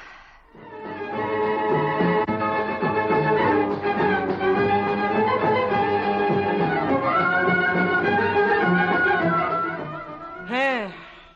ها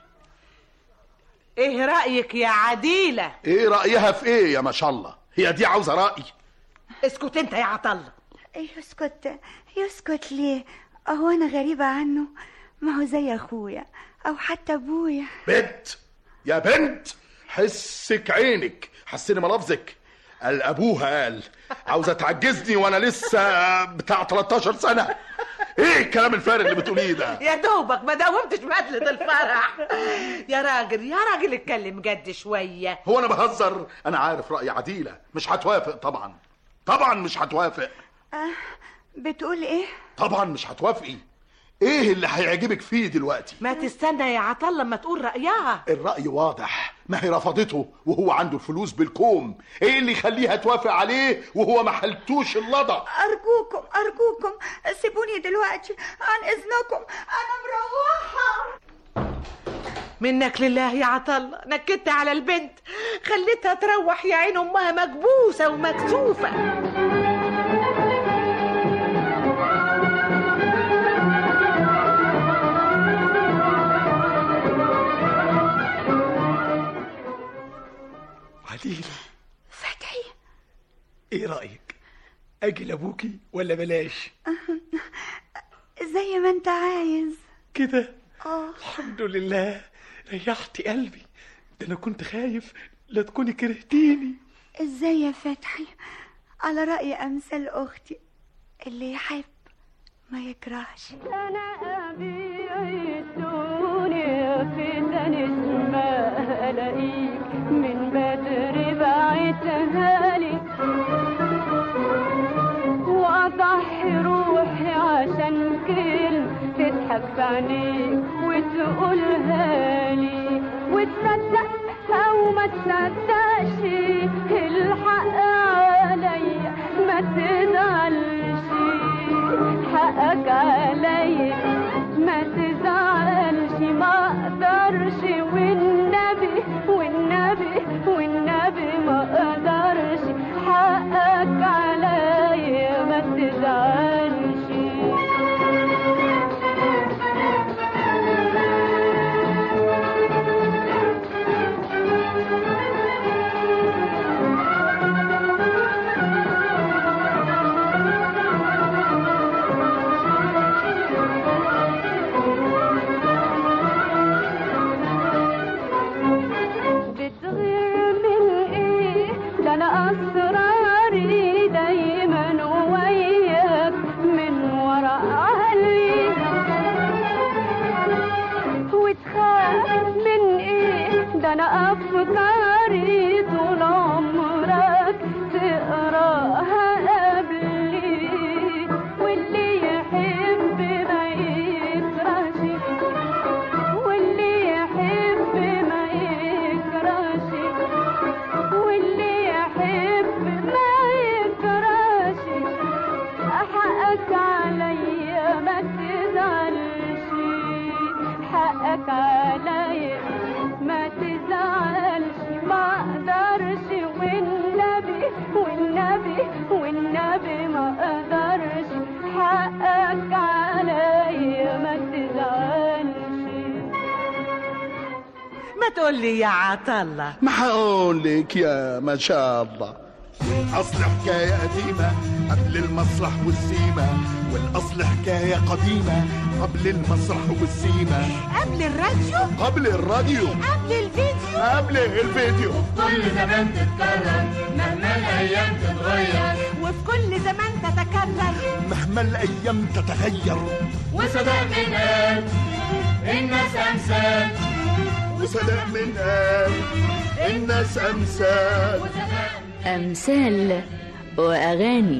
ايه رأيك يا عديلة ايه رأيها في ايه يا ما شاء الله هي دي عاوزة رأي اسكت انت يا عطلة يسكت يسكت ليه هو انا غريبة عنه ما هو زي اخويا او حتى ابويا بنت يا بنت حسك عينك حسني ملفظك قال ابوها قال عاوزه تعجزني وانا لسه بتاع 13 سنه ايه الكلام الفارغ اللي بتقوليه ده يا دوبك ما داومتش بدلة الفرح يا راجل يا راجل اتكلم جد شوية هو انا بهزر انا عارف راي عديله مش هتوافق طبعا طبعا مش هتوافق آه بتقول ايه طبعا مش هتوافقي ايه اللي هيعجبك فيه دلوقتي ما تستنى يا عطل لما تقول رأيها الرأي واضح ما هي رفضته وهو عنده الفلوس بالكوم ايه اللي يخليها توافق عليه وهو ما حلتوش اللضا ارجوكم ارجوكم سيبوني دلوقتي عن اذنكم انا مروحة منك لله يا عطل نكدت على البنت خليتها تروح يا عين امها مكبوسة ومكسوفة عديلة فتحي ايه رأيك اجي لابوكي ولا بلاش زي ما انت عايز كده اه الحمد لله ريحتي قلبي ده انا كنت خايف لا تكوني كرهتيني ازاي يا فتحي على رأي امثال اختي اللي يحب ما يكرهش انا ابيع الدنيا في نسمة الاقيك من بدري بعتها لي واضحي روحي عشان كلمة تضحك في عينيك وتقولها لي وتصدق او ما تصدقش الحق عليا ما تزعلش حقك عليا ما تزعلش ما اقدرش والنبي والنبي والنبي ما اقدرش حقك عليا ما تزعلش بتغير من ايه ده انا اسراري دايما وياك من ورا اهلي وتخاف من ايه ده انا افكاري طول عمرك تقراها قبلي واللي يحب ما يكرهش واللي يحب ما يكرهش واللي يحب ما يكرهش حقك عليا ما تزعلش ما اقدرش والنبي والنبي والنبي ما اقدرش حقك عليا ما تزعلش ما تقول لي يا عطله ما هقول لك يا ما شاء الله الأصل حكاية قديمة قبل المسرح والسيمة والأصل حكاية قديمة قبل المسرح والسيمة قبل الراديو قبل الراديو قبل الفيديو قبل الفيديو كل زمان تتكرر مهما الايام تتغير وفي كل زمان تتكرر مهما الأيام تتغير وصدق من قال الناس امثال وصدق من قال الناس أمثال أمثال وأغاني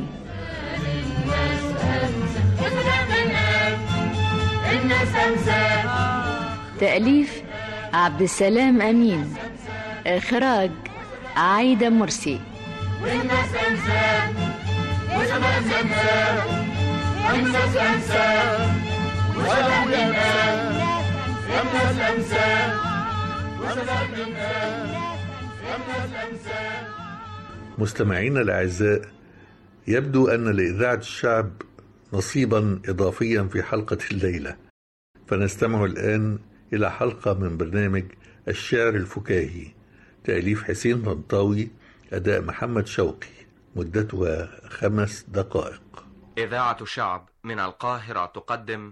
وصدق من قال الناس امثال تأليف عبد السلام أمين إخراج عايدة مرسي والناس امثال وصدق من قال الناس امثال وصدق من قال الناس امثال وصدق من قال الناس امثال مستمعينا الأعزاء يبدو أن لإذاعة الشعب نصيبا إضافيا في حلقة الليلة فنستمع الآن إلى حلقة من برنامج الشعر الفكاهي تأليف حسين طنطاوي أداء محمد شوقي مدتها خمس دقائق إذاعة شعب من القاهرة تقدم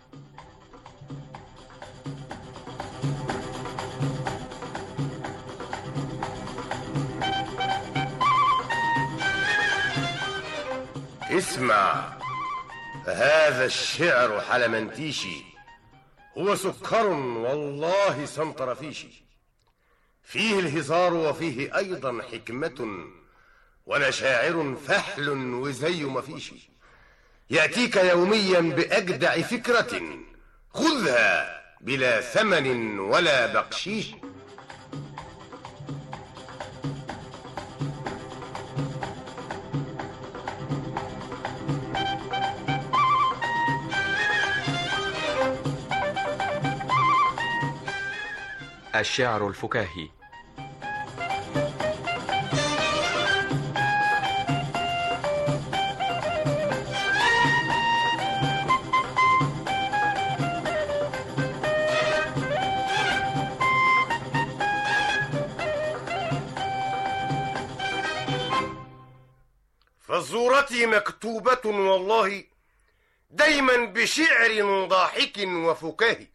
اسمع هذا الشعر حلمنتيشي هو سكر والله سنطرفيشي فيه الهزار وفيه أيضا حكمة وأنا شاعر فحل وزي ما فيشي يأتيك يوميا بأجدع فكرة خذها بلا ثمن ولا بقشيش الشعر الفكاهي فزورتي مكتوبة والله دايما بشعر ضاحك وفكاهي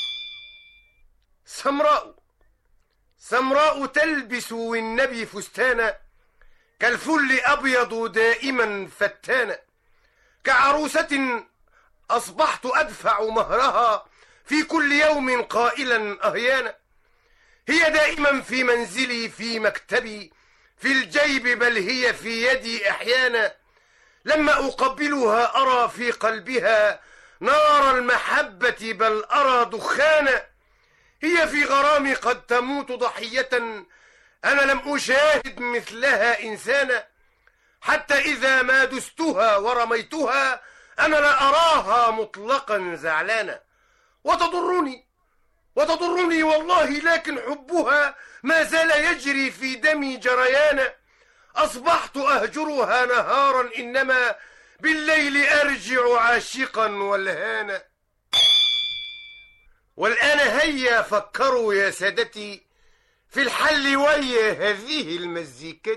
سمراء سمراء تلبس والنبي فستانا كالفل أبيض دائما فتانا كعروسة أصبحت أدفع مهرها في كل يوم قائلا أهيانا هي دائما في منزلي في مكتبي في الجيب بل هي في يدي أحيانا لما أقبلها أرى في قلبها نار المحبة بل أرى دخانا هي في غرامي قد تموت ضحية أنا لم أشاهد مثلها إنسانا حتى إذا ما دستها ورميتها أنا لا أراها مطلقا زعلانا وتضرني وتضرني والله لكن حبها ما زال يجري في دمي جريانا أصبحت أهجرها نهارا إنما بالليل أرجع عاشقا والهانا والآن هيا فكروا يا سادتي في الحل ويا هذه المزيكة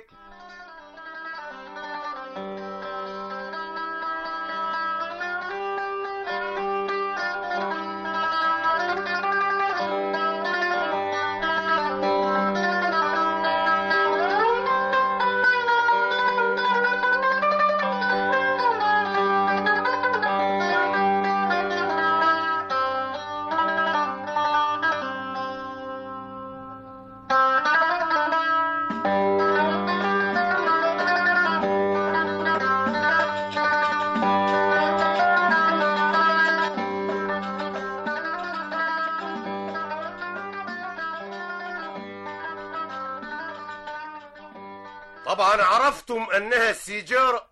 طبعا عرفتم أنها السيجارة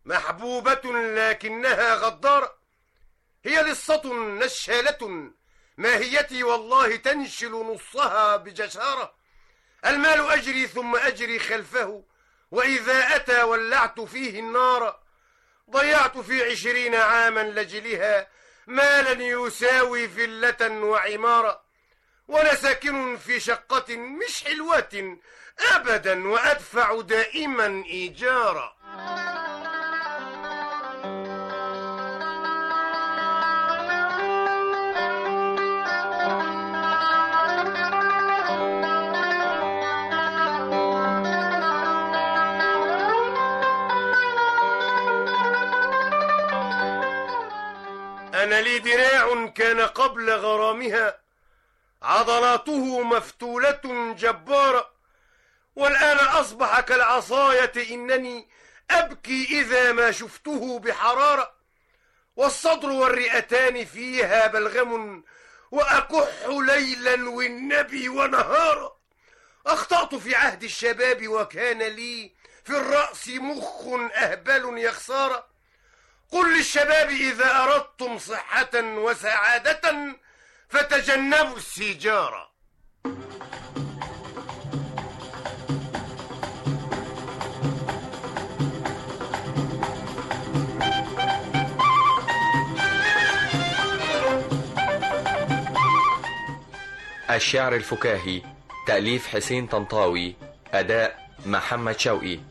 محبوبة لكنها غدارة هي لصة نشالة ماهيتي والله تنشل نصها بجسارة المال أجري ثم أجري خلفه وإذا أتى ولعت فيه النار ضيعت في عشرين عاما لجلها مالا يساوي فلة وعمارة وأنا ساكن في شقة مش حلوة أبدا وأدفع دائما إيجارا أنا لي دراع كان قبل غرامها عضلاته مفتولة جبارة والآن أصبح كالعصاية إنني أبكي إذا ما شفته بحرارة والصدر والرئتان فيها بلغم وأكح ليلا والنبي ونهارا أخطأت في عهد الشباب وكان لي في الرأس مخ أهبل يخسار قل للشباب إذا أردتم صحة وسعادة فتجنبوا السيجارة الشعر الفكاهي تأليف حسين طنطاوي أداء محمد شوقي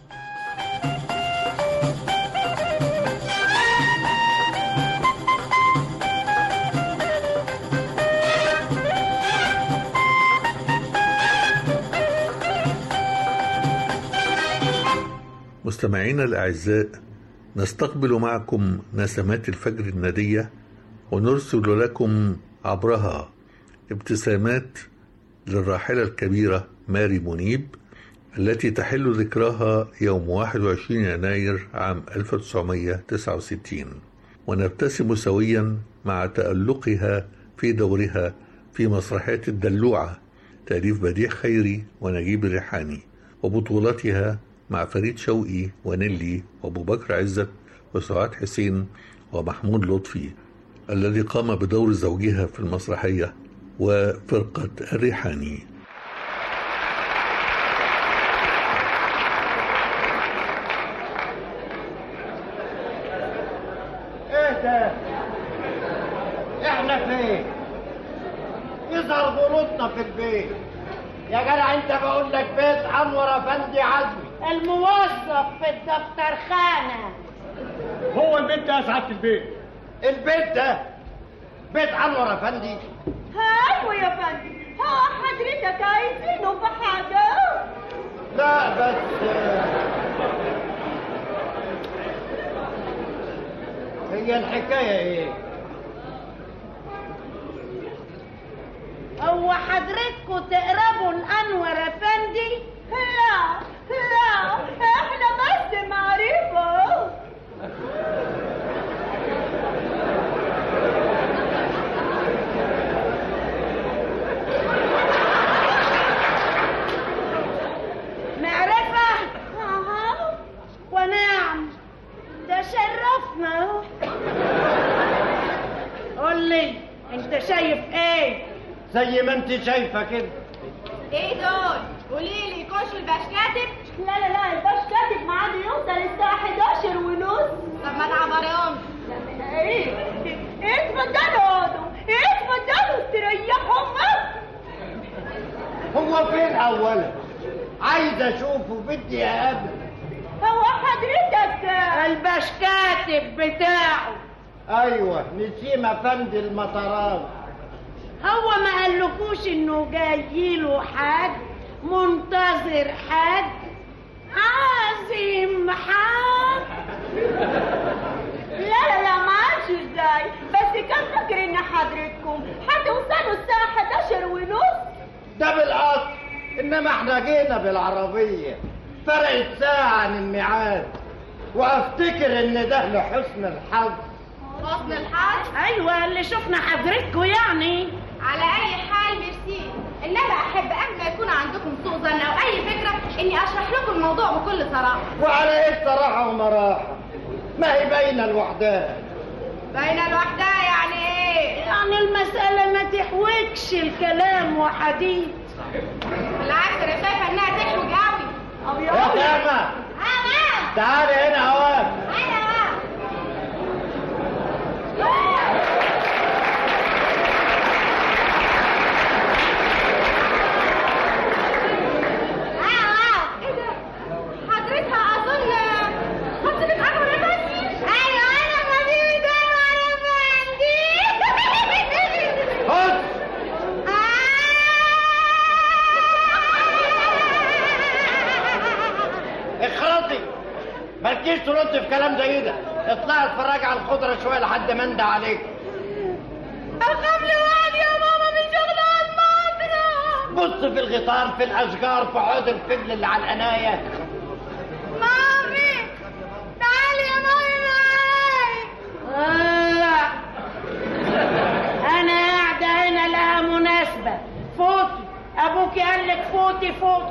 مستمعينا الأعزاء نستقبل معكم نسمات الفجر الندية ونرسل لكم عبرها ابتسامات للراحلة الكبيرة ماري منيب التي تحل ذكراها يوم 21 يناير عام 1969 ونبتسم سويا مع تألقها في دورها في مسرحية الدلوعة تأليف بديع خيري ونجيب الريحاني وبطولتها مع فريد شوقي ونيلي وابو بكر عزت وسعاد حسين ومحمود لطفي الذي قام بدور زوجها في المسرحية وفرقة الريحاني ايه ده احنا فين يظهر غلطنا في البيت يا جدع انت بقول لك بيت انور افندي عزمي الموظف في الدفترخانة هو البيت ده يا سعاده البيت البيت ده بيت انور افندي ايوه يا فندم هو حضرتك عايزينه في حاجة لا بس هي الحكايه ايه هو حضرتكوا تقربوا الانور افندي لا لا احنا بس معرفة معرفة اها ونعم ده شرفنا قول لي انت شايف ايه زي ما انت شايفه كده ايه دول؟ قولي لي كوش الباش كاتب؟ لا لا لا الباش كاتب ميعاده يوصل الساعة 11 ونص طب ما تعبريهمش ايه؟ ايه اتفضلوا اقعدوا ايه اتفضلوا استريحوا هو فين اولا عايز اشوفه بدي اقابله هو حضرتك الباش كاتب بتاعه ايوه نسيم افندي المطران هو ما قالكوش انه جاي له حد منتظر حد عازم حد لا لا لا ما عادش ازاي بس كان فاكر ان حضرتكم هتوصلوا الساعة 11 ونص ده بالقطر انما احنا جينا بالعربيه فرقت ساعه عن الميعاد وافتكر ان ده لحسن الحظ حسن الحظ ايوه اللي شفنا حضرتكم يعني على اي حال ميرسي انما احب قبل ما يكون عندكم سوء ظن او اي فكره اني اشرح لكم الموضوع بكل صراحه وعلى ايه صراحه ومراحه ما هي باينه لوحدها بين الوحدة يعني ايه يعني المسألة ما تحوجش الكلام وحديث بالعكس انا شايفه انها تحوج قوي يا سلمى تعالي هنا اهوك حضرتها اظن خطيبة انور افندي ايوه انا خطيبة انور افندي خد اخرطي مالكيش ترد في كلام زي ده اطلعي اتفرجي على الخضره شويه لحد ما اندى عليك اخاف لوحدي يا ماما من شغل المطرة بص في الغيطان في الاشجار في عود الفجل اللي على القنايه مامي تعالي يا مامي معاي لا انا قاعدة هنا لها مناسبة فوتي ابوكي قال لك فوتي فوتي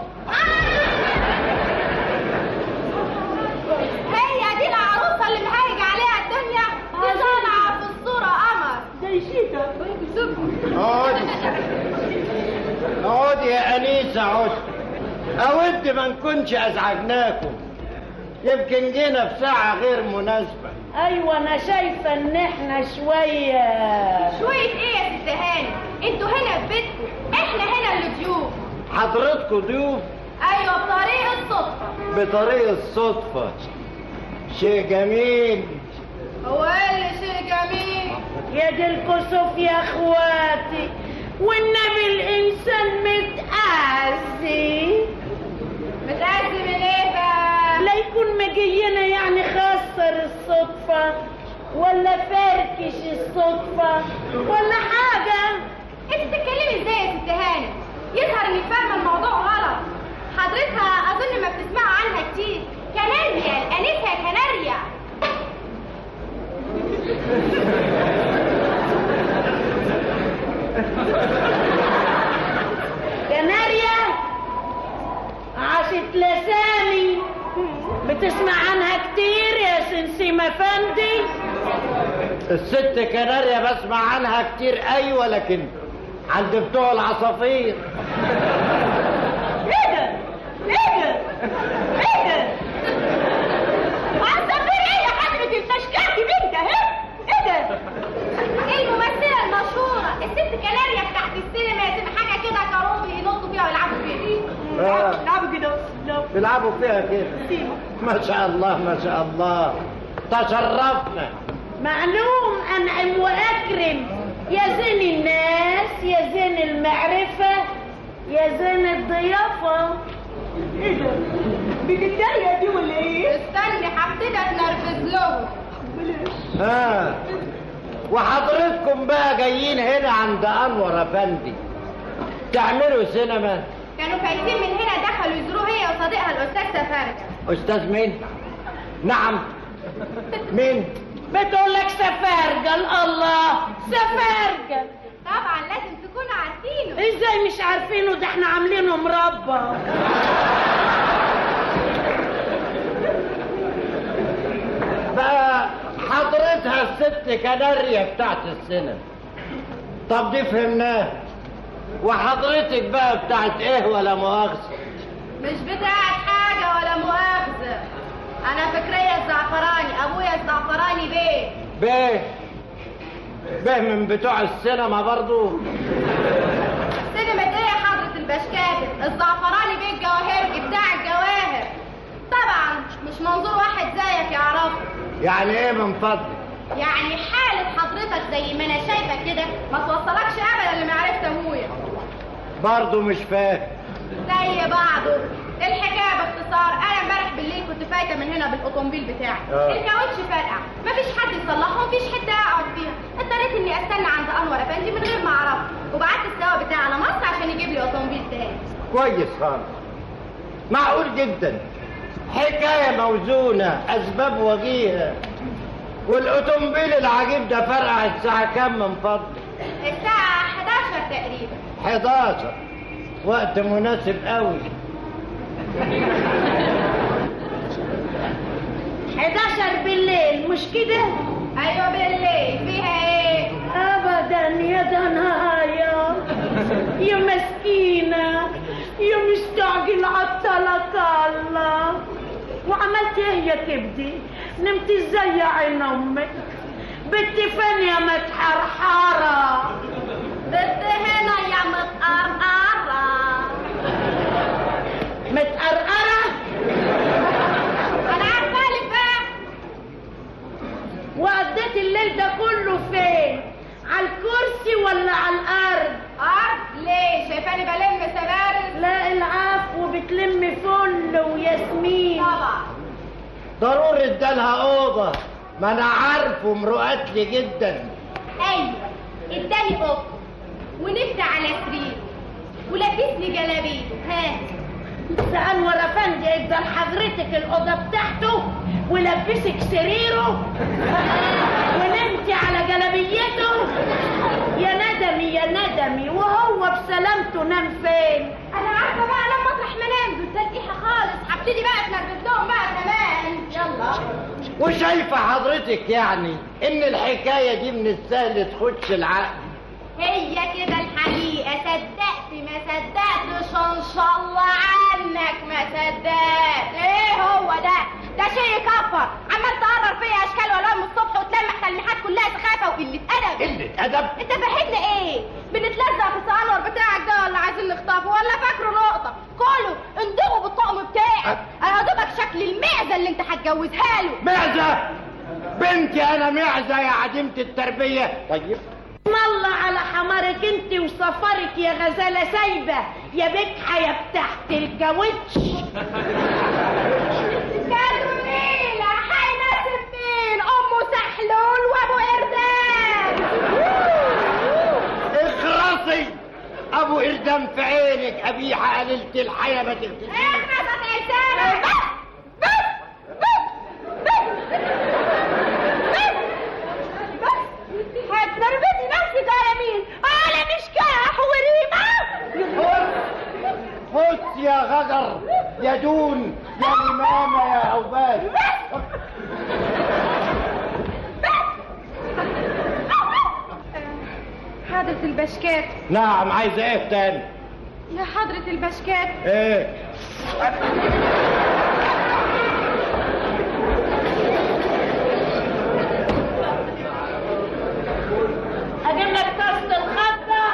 هي دي العروسه اللي مهيج عليها الدنيا دي طالعه في الصوره قمر زي شيكا اقعدي اقعدي يا انيسه اقعدي اود ما نكونش ازعجناكم يمكن جينا في ساعه غير مناسبه ايوه انا شايفة ان احنا شوية شويه ايه يا ست هاني انتوا هنا في بيتكم احنا هنا اللي ضيوف حضرتكم ضيوف ايوه بطريقه صدفه بطريقه الصدفه شيء جميل هو ايه اللي شيء جميل يا دي الكسوف يا اخواتي والنبي الانسان متأذي متأذي من ايه بقى لا يكون مجينا يعني خسر الصدفة ولا فركش الصدفة ولا حاجة انت بتتكلمي ازاي يا ست هاني يظهر انك فاهمه الموضوع غلط حضرتها اظن ما بتسمعوا عنها كتير كناريا الانسه كناريا كناريا عاشت لساني بتسمع عنها كتير يا سنسيم افندي الست كناريا بسمع عنها كتير ايوه لكن عند بتوع العصافير ايه ده ايه ده ايه ده عصافير ايه يا حضرة الفشكاتي بنت اهي ايه ده الممثلة المشهورة الست كناريا بتاعت السينما يا سيدي حاجة كده كروبي ينطوا فيها ويلعبوا فيها آه. لعبوا كده بيلعبوا فيها كده ما شاء الله ما شاء الله تشرفنا معلوم انعم واكرم يا زين الناس يا زين المعرفة يا زين الضيافة ايه ده بتتريق دي ولا ايه استني هبتدي اتنرفز لهم ها وحضرتكم بقى جايين هنا عند انور افندي تعملوا سينما كانوا فايتين من هنا دخلوا يزوروه هي وصديقها الاستاذ سفارة استاذ مين نعم مين بتقول لك سفارجل الله سفارجل طبعا لازم تكونوا عارفينه ازاي مش عارفينه ده احنا عاملينه مربى بقى حضرتها الست كناريا بتاعت السينما طب دي فهمناها وحضرتك بقى بتاعت ايه ولا مؤاخذة مش بتاعت حاجة ولا مؤاخذة أنا فكرية الزعفراني أبويا الزعفراني بيه بيه بيه من بتوع السينما برضو سينما إيه يا حضرة البشكاتب الزعفراني بيه الجواهرجي بتاع الجواهر طبعا مش منظور واحد زيك يعرفه يعني ايه من فضلك يعني حالة حضرتك زي ما أنا شايفة كده ما توصلكش أبدا لمعرفة أبويا برضو مش فاهم زي بعضه الحكايه باختصار انا امبارح بالليل كنت فايته من هنا بالاوتومبيل بتاعي آه. الكاوتش فرقع مفيش حد يصلحه ومفيش حته اقعد فيها اضطريت اني استنى عند انور افندي من غير ما اعرفه وبعت السواق بتاعي على مصر عشان يجيب لي اوتومبيل تاني كويس خالص معقول جدا حكاية موزونة أسباب وجيهة والأوتومبيل العجيب ده فرقع الساعة كام من فضلك؟ الساعه 11 تقريبا 11 وقت مناسب قوي 11 بالليل مش كده ايوه بالليل فيها ايه ابدا ابدا يا دنايا يا مسكينه يا مستعجل عطلك الله وعملت ايه يا كبدي نمت ازاي يا عين امك بنت فين يا متحرحره بنت هنا يا متقرقرة متقرقره انا عارفالك بقى وقضيت الليل ده كله فين على الكرسي ولا على الارض ارض ليه شايفاني بلم سبارد لا العفو بتلم فل وياسمين طبعا ضروري ادالها اوضه ما انا عارفه مروقات لي جدا ايوه اداني اوضه ونمت على سرير ولبسني جلابيه ها سأل ورا فندي ادى لحضرتك الأوضة بتاعته ولبسك سريره ونمتي على جلبيته يا ندمي يا ندمي وهو بسلامته نام فين انا عارفه بقى لما اطرح ما انام دول تلقيحه خالص هبتدي بقى اتنرفز لهم بقى كمان يلا وشايفه حضرتك يعني ان الحكايه دي من السهل تخش العقل هي كده الحقيقه صدقت ما صدقتش ان شاء الله عنك ما صدقت ايه هو ده ده شيء يكفر عمال تقرر فيا اشكال والوان من الصبح وتلمح تلميحات كلها سخافه وقله ادب قله ادب انت فاهمنا ايه بنتلزق في الصالور بتاعك ده ولا عايزين نخطفه ولا فاكره نقطه كله اندغوا بالطقم بتاعك انا دوبك شكل المعزه اللي انت هتجوزها له معزه بنتي انا معزه يا عديمه التربيه طيب اسم الله على حمارك انت وصفرك يا غزالة سايبة يا بكحة يا بتاعت الكاوتش كارولينا حينا سفين ام سحلول وابو اردان اخرسي ابو اردم في عينك قبيحه قليله الحياه ما تغتسليش اخرس عيسانة بس هتنرفزي نفسك على مين؟ على مشكاح وريمة خد يا غجر يا دون يا لمامه يا عباد حضرة البشكات نعم عايزه ايه تاني يا حضرة البشكات ايه اجيب لك طاسة الخطة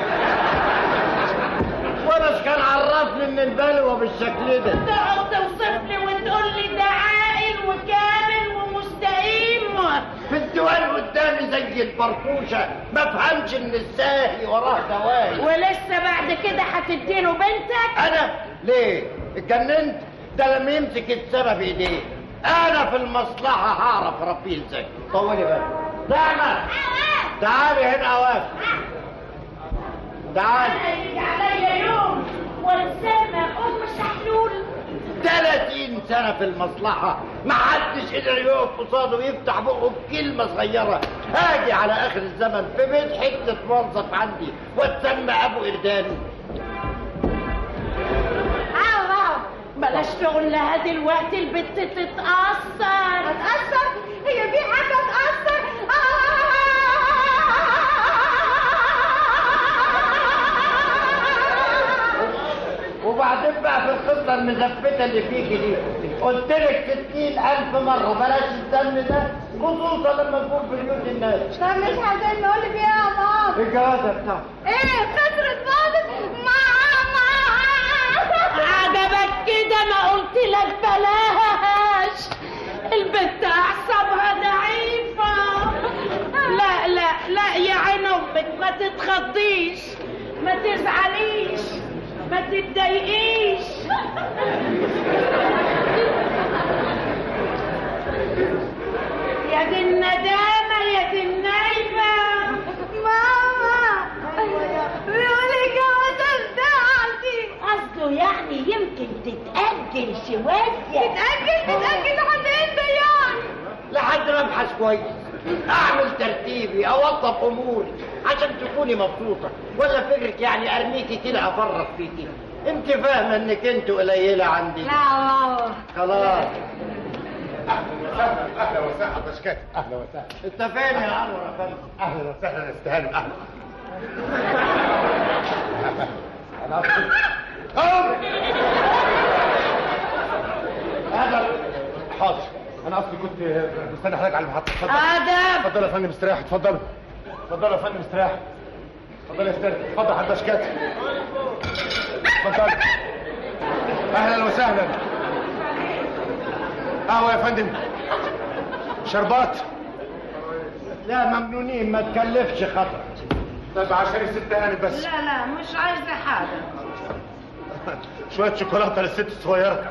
وانا كان عرفني ان البلوه بالشكل ده تقعد توصف لي وتقول لي ده عاقل وكامل ومستقيم في الديوان قدامي زي الفرفوشه ما فهمش ان الساهي وراه دواهي ولسه بعد كده هتديله بنتك انا ليه اتجننت ده لما يمسك السبب ايديه انا في المصلحه هعرف اربيه ازاي طولي بقى نعمه تعالي هنا واقف تعالي هيجي عليا يوم وانسانا ام سحلول 30 سنة في المصلحة ما حدش قدر يقف قصاده ويفتح بقه بكلمة صغيرة هاجي على آخر الزمن في بيت حتة موظف عندي واتسمى أبو إردان الله بلاش تقول لها دلوقتي البت تتأثر هتأثر؟ هي في حاجة تأثر؟ وبعدين بقى في الخطة المزفتة اللي فيكي دي قلت لك 60000 مرة بلاش الدم ده خصوصا لما نكون في بيوت الناس طب مش عايزين نقول فيها يا ماما الجوازة بتاعتك ايه خسرت باظت ماما عجبك كده انا قلت لك بلاش البت اعصابها ضعيفة لا لا لا يا عين امك ما تتخضيش ما تزعليش ما تتضايقيش يا دي الندامة يا دي النايبة ماما بيقول لي جوازة بتاعتي قصده يعني يمكن تتأجل شوية تتأجل تتأجل لحد امتى يعني؟ لحد ما ابحث كويس اعمل ترتيبي اوظف اموري عشان تكوني مبسوطه ولا فكرك يعني ارميكي كده افرط فيكي انت فاهمه انك انت قليله عندي لا والله خلاص اهلا وسهلا بشكاك اهلا وسهلا انت فين يا انور يا فندم اهلا وسهلا يا استهانم اهلا انا هذا حاضر انا اصلي كنت مستني حضرتك على المحطه اتفضل آداب. اتفضل يا فندم استريح اتفضل اتفضل يا فندم استريح اتفضل يا استاذ اتفضل حضرتك بشكاك اتفضل اهلا وسهلا قهوه يا فندم شربات لا ممنونين ما تكلفش خطر طيب عشان الست هانم بس لا لا مش عايزة حاجة شويه شوكولاته للست الصغيره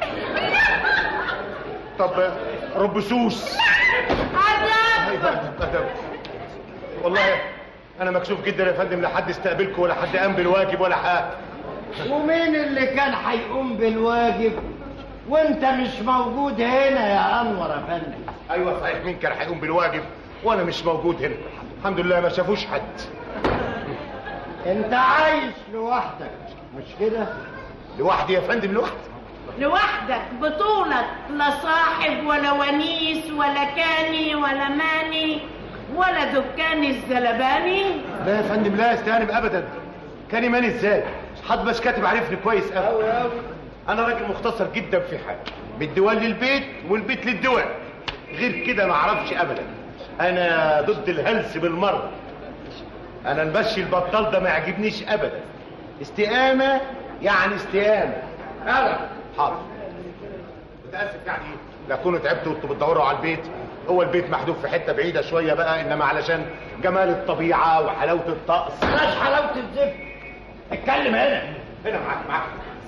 طب رب سوس أيوة، أدب، أدب. والله انا مكسوف جدا يا فندم لا حد استقبلكم ولا حد قام بالواجب ولا حاجه ومين اللي كان هيقوم بالواجب وانت مش موجود هنا يا انور يا فندم ايوه صحيح مين كان هيقوم بالواجب وانا مش موجود هنا الحمد لله ما شافوش حد انت عايش لوحدك مش كده لوحدي يا فندم لوحدي لوحدك بطولك لا صاحب ولا ونيس ولا كاني ولا ماني ولا دكاني الزلباني لا يا فندم لا استهانم ابدا كان ايماني ازاي حد بس كاتب عارفني كويس قوي انا راجل مختصر جدا في حاجه من الديوان للبيت والبيت للديوان غير كده ما اعرفش ابدا انا ضد الهلس بالمره انا المشي البطال ده ما يعجبنيش ابدا استقامه يعني استقامه انا حاضر متاسف يعني لا كونوا تعبتوا وانتوا بتدوروا على البيت هو البيت محذوف في حته بعيده شويه بقى انما علشان جمال الطبيعه وحلاوه الطقس بلاش حلاوه الزفت اتكلم هنا هنا معاك معاك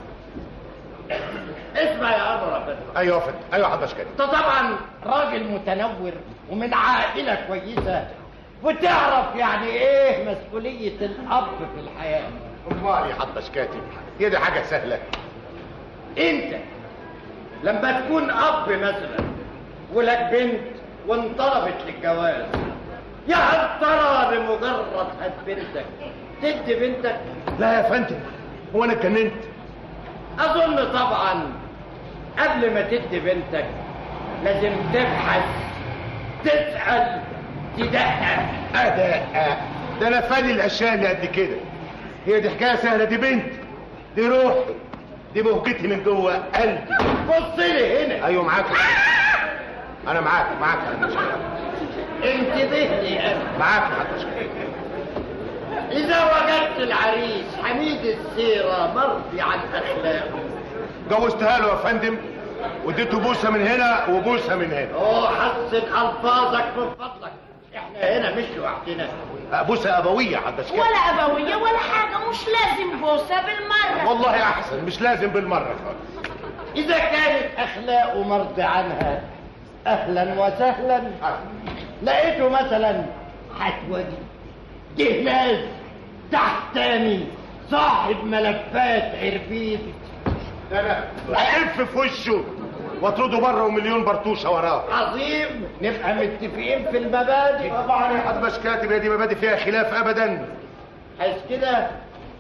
اسمع يا انور يا فندم ايوه يا فندم ايوه حضرتك كده انت طبعا راجل متنور ومن عائله كويسه وتعرف يعني ايه مسؤوليه الاب في الحياه امال يا حضرتك كاتب هي دي حاجه سهله انت لما تكون اب مثلا ولك بنت وانطلبت للجواز يا هل ترى بمجرد هات بنتك تدي بنتك لا يا فندم هو انا اتجننت اظن طبعا قبل ما تدي بنتك لازم تبحث تسال تدقق اداء ده انا فاني الاشياء اللي قد كده هي دي حكايه سهله دي بنت دي روحي دي موجتي من جوه قلبي بص لي هنا ايوه معاك انا معاك معاك انتبه لي انا معاك حضرتك اذا وجدت العريس حميد السيره مرضي عن اخلاقه جوزتها له يا فندم واديته بوسه من هنا وبوسه من هنا اوه حسن الفاظك من فضلك احنا هنا مش لوحدنا بوسه ابويه حضرتك ولا أبوية ولا حاجة مش لازم بوسة بالمرة والله احسن مش لازم بالمره خالص اذا كانت اخلاقه مرضي عنها اهلا وسهلا لقيته مثلا حتودي جهلاز تحتاني صاحب ملفات عربيد لا لا الف في وشه واطرده بره ومليون برطوشه وراه عظيم نبقى متفقين في المبادئ طبعا يا حد مش كاتب يا دي مبادئ فيها خلاف ابدا حس كده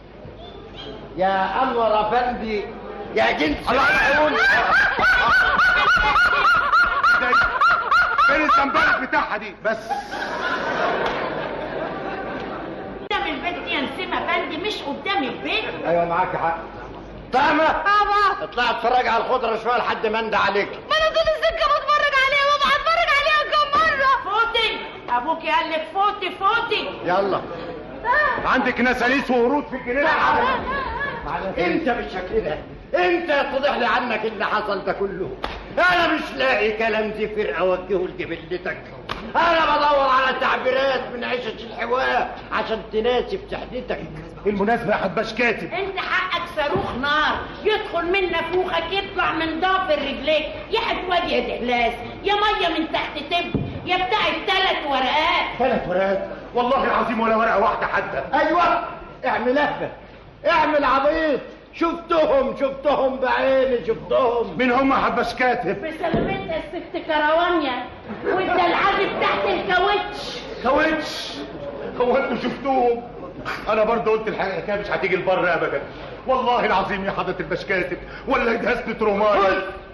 يا انور افندي يا جنس العيون فين الزنبلك بتاعها دي بس قدام البيت يا نسيم افندي مش قدام البيت ايوه معاك حق طعمة بابا اطلع اتفرج على الخضرة شوية لحد ما اندى عليك ما انا طول السكة بتفرج عليها بابا هتفرج عليها كم مرة فوتي ابوكي قال لك فوتي فوتي يلا عندك نساليس وورود في الجنينه انت بالشكل ده انت يتضح لي عنك اللي حصل ده كله انا مش لاقي كلام زفر اوجهه لجبلتك انا بدور على تعبيرات من عشش الحوار عشان تناسب سحنتك المناسبه يا حباش كاتب انت حقك صاروخ نار يدخل من نافوخك يطلع من ضافر رجليك يا حتواد يا دهلاس يا ميه من تحت تب يا بتاع الثلاث ورقات ثلاث ورقات والله العظيم ولا ورقه واحده حتى ايوه اعمل اهبل اعمل عبيط شفتهم شفتهم بعيني شفتهم مين هم يا حباش كاتب بسلامتها الست كروانيا وانت العازب تحت الكاوتش كاوتش هو انتوا شفتوهم انا برضه قلت الحقيقه مش هتيجي البر ابدا والله العظيم يا حضره البشكاتب ولا دهست روماني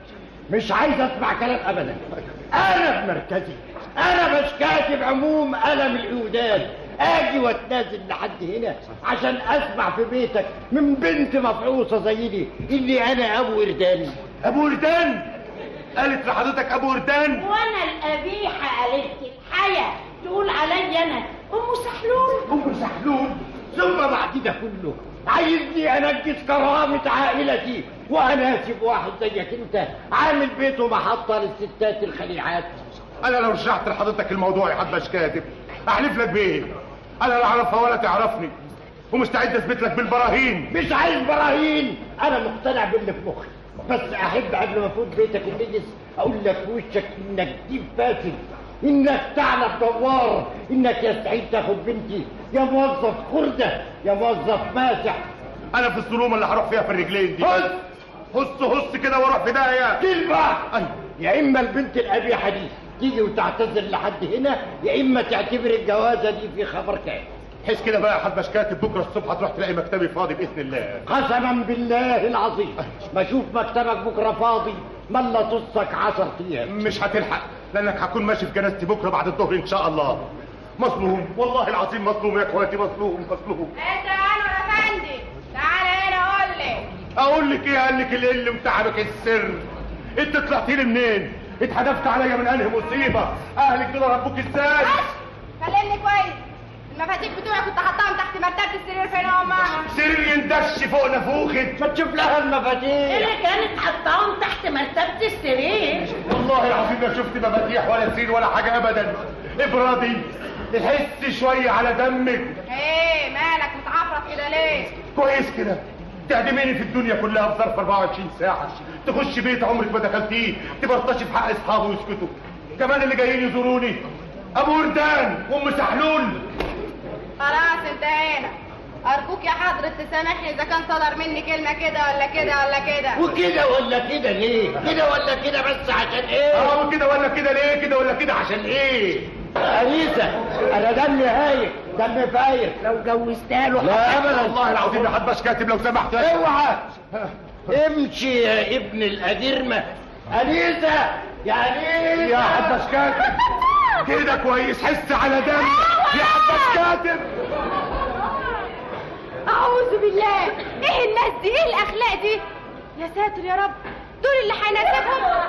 مش عايز اسمع كلام ابدا انا في مركزي انا مش كاتب عموم قلم الاوداد اجي واتنازل لحد هنا عشان اسمع في بيتك من بنت مفعوصه زي دي اللي انا ابو وردان ابو وردان قالت لحضرتك ابو وردان وانا القبيحه قالت الحياه تقول عليا انا ام سحلول ام سحلول ثم بعد ده كله عايزني انجز كرامة عائلتي واناسب واحد زيك انت عامل بيته محطة للستات الخليعات انا لو شرحت لحضرتك الموضوع يا حباش كاتب احلف لك بايه انا لا اعرفها ولا تعرفني ومستعد اثبت لك بالبراهين مش عايز براهين انا مقتنع باللي في مخي بس احب قبل ما افوت بيتك النجس اقول لك في وشك انك ديب فاسد انك ثعلب دوار انك يستحيل تاخد بنتي يا موظف خردة يا موظف ماسح انا في الظلوم اللي هروح فيها في الرجلين دي هس هص هص كده واروح في داهيه كلمة يا اما البنت القبيحة دي تيجي وتعتذر لحد هنا يا اما تعتبر الجوازة دي في خبر كامل حس كده بقى يا حباش كاتب بكره الصبح تروح تلاقي مكتبي فاضي باذن الله قسما بالله العظيم ما اشوف مكتبك بكره فاضي ما الا تصك 10 ايام مش هتلحق لانك هكون ماشي في جنازتي بكره بعد الظهر ان شاء الله مظلوم والله العظيم مظلوم يا اخواتي مظلوم مظلوم انت انور افندي تعالى هنا قول لي اقول لك ايه قال لك اللي متعبك السر انت طلعت لي منين اتحدفت عليا من انهي مصيبه اهلك دول ربوك ازاي كلمني كويس المفاتيح بتوعي كنت حاطاهم تحت مرتبة السرير فين يا ماما سرير يندش فوق نافوخك ما تشوف لها المفاتيح اللي كانت حطاهم تحت مرتبة السرير والله العظيم ما شفت مفاتيح ولا سرير ولا حاجه ابدا ابردي حس شويه على دمك ايه مالك متعفرت كده ليه كويس كده تعدميني في الدنيا كلها في ظرف 24 ساعة تخش بيت عمرك ما دخلتيه تبرطشي في حق اصحابه ويسكتوا كمان اللي جايين يزوروني ابو وردان وام سحلول خلاص انتهينا ارجوك يا حضرة تسامحني اذا كان صدر مني كلمة كده ولا كده ولا كده وكده ولا كده ليه كده ولا كده بس عشان ايه اه كده ولا كده ليه كده ولا كده عشان ايه أنيسة أنا دمي هايف دمي فاير لو جوزتها له لا أبدا والله العظيم يا حباش كاتب لو سمحت اوعى امشي يا ابن الأديرمة أنيسة يا أنيسة يا حباش كاتب كده كويس حس على دم يا حباش كاتب اعوذ بالله ايه الناس دي ايه الاخلاق دي يا ساتر يا رب دول اللي هيناسبهم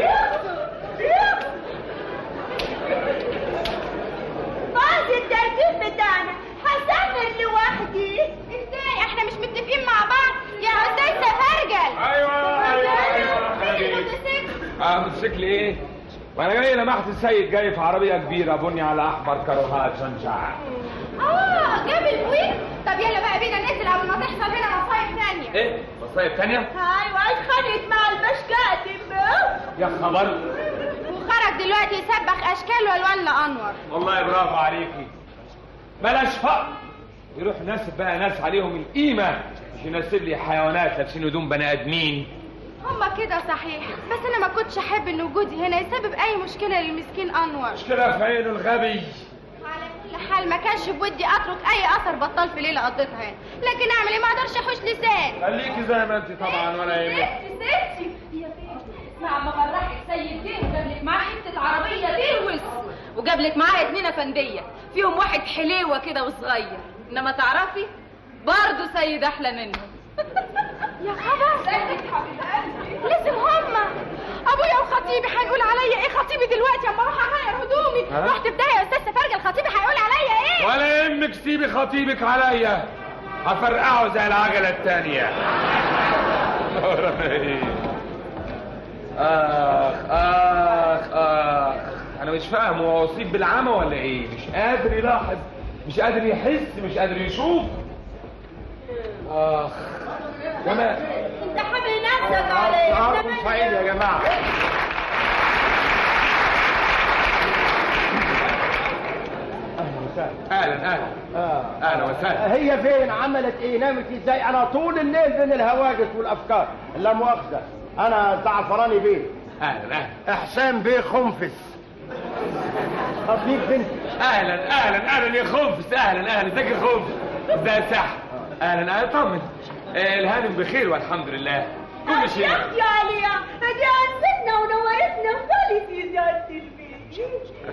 باظ الترتيب بتاعنا هسافر لوحدي ازاي احنا مش متفقين مع بعض يا استاذ سفرجل ايوه ايوه ايوه اه موتوسيكل ايه؟ ما انا جاي لمحت السيد جاي في عربيه كبيره بني على احمر كروهات شنشع اه جاب الويل طب يلا بقى بينا ننزل قبل ما تحصل هنا مصايب ثانيه ايه؟ مصايب تانية؟ ايوه اتخانقت مع المشكاتب يا خبر وخرج دلوقتي يسبخ اشكال والوان لانور والله برافو عليكي بلاش فقر يروح يناسب بقى ناس عليهم القيمه مش يناسب لي حيوانات لابسين هدوم بني ادمين هما كده صحيح بس انا ما كنتش احب ان وجودي هنا يسبب اي مشكله للمسكين انور مشكله في عينه الغبي على كل حال ما كانش بودي اترك اي اثر بطال في ليله قضيتها هنا لكن اعمل ايه ما اقدرش احوش لسان خليكي زي ما انت طبعا ولا يهمك ستي يا اسمع ما فرحك سيد دين وجاب لك معاه حته عربيه دروس وجاب لك معاه اتنين افنديه فيهم واحد حليوه كده وصغير انما تعرفي برضه سيد احلى منهم يا خبر لازم هما ابويا وخطيبي هيقول عليا ايه خطيبي دلوقتي اما اروح اغير هدومي ها؟ رحت في داهيه يا استاذ سفرجل خطيبي هيقول عليا ايه ولا يهمك سيبي خطيبك عليا هفرقعه زي العجله التانيه اخ اخ اخ انا مش فاهم هو اصيب بالعمى ولا ايه مش قادر يلاحظ مش قادر يحس مش قادر يشوف اخ جماعه انت حامل نفسك عليه تعرفوا سعيد يا جماعه اهلا اهلا اهلا وسهلا هي فين عملت ايه نامت ازاي انا طول الليل بين الهواجس والافكار لا مؤاخذه انا زعفراني بيه اهلا اهلا احسان بيه خنفس خطيب بنتي اهلا اهلا اهلا يا خنفس اهلا اهلا ازيك يا خنفس ازاي صح اهلا اهلا طمن آه، الهانم بخير والحمد لله كل شيء يا عليا دي عنستنا ونورتنا خالص يا زيارة البيت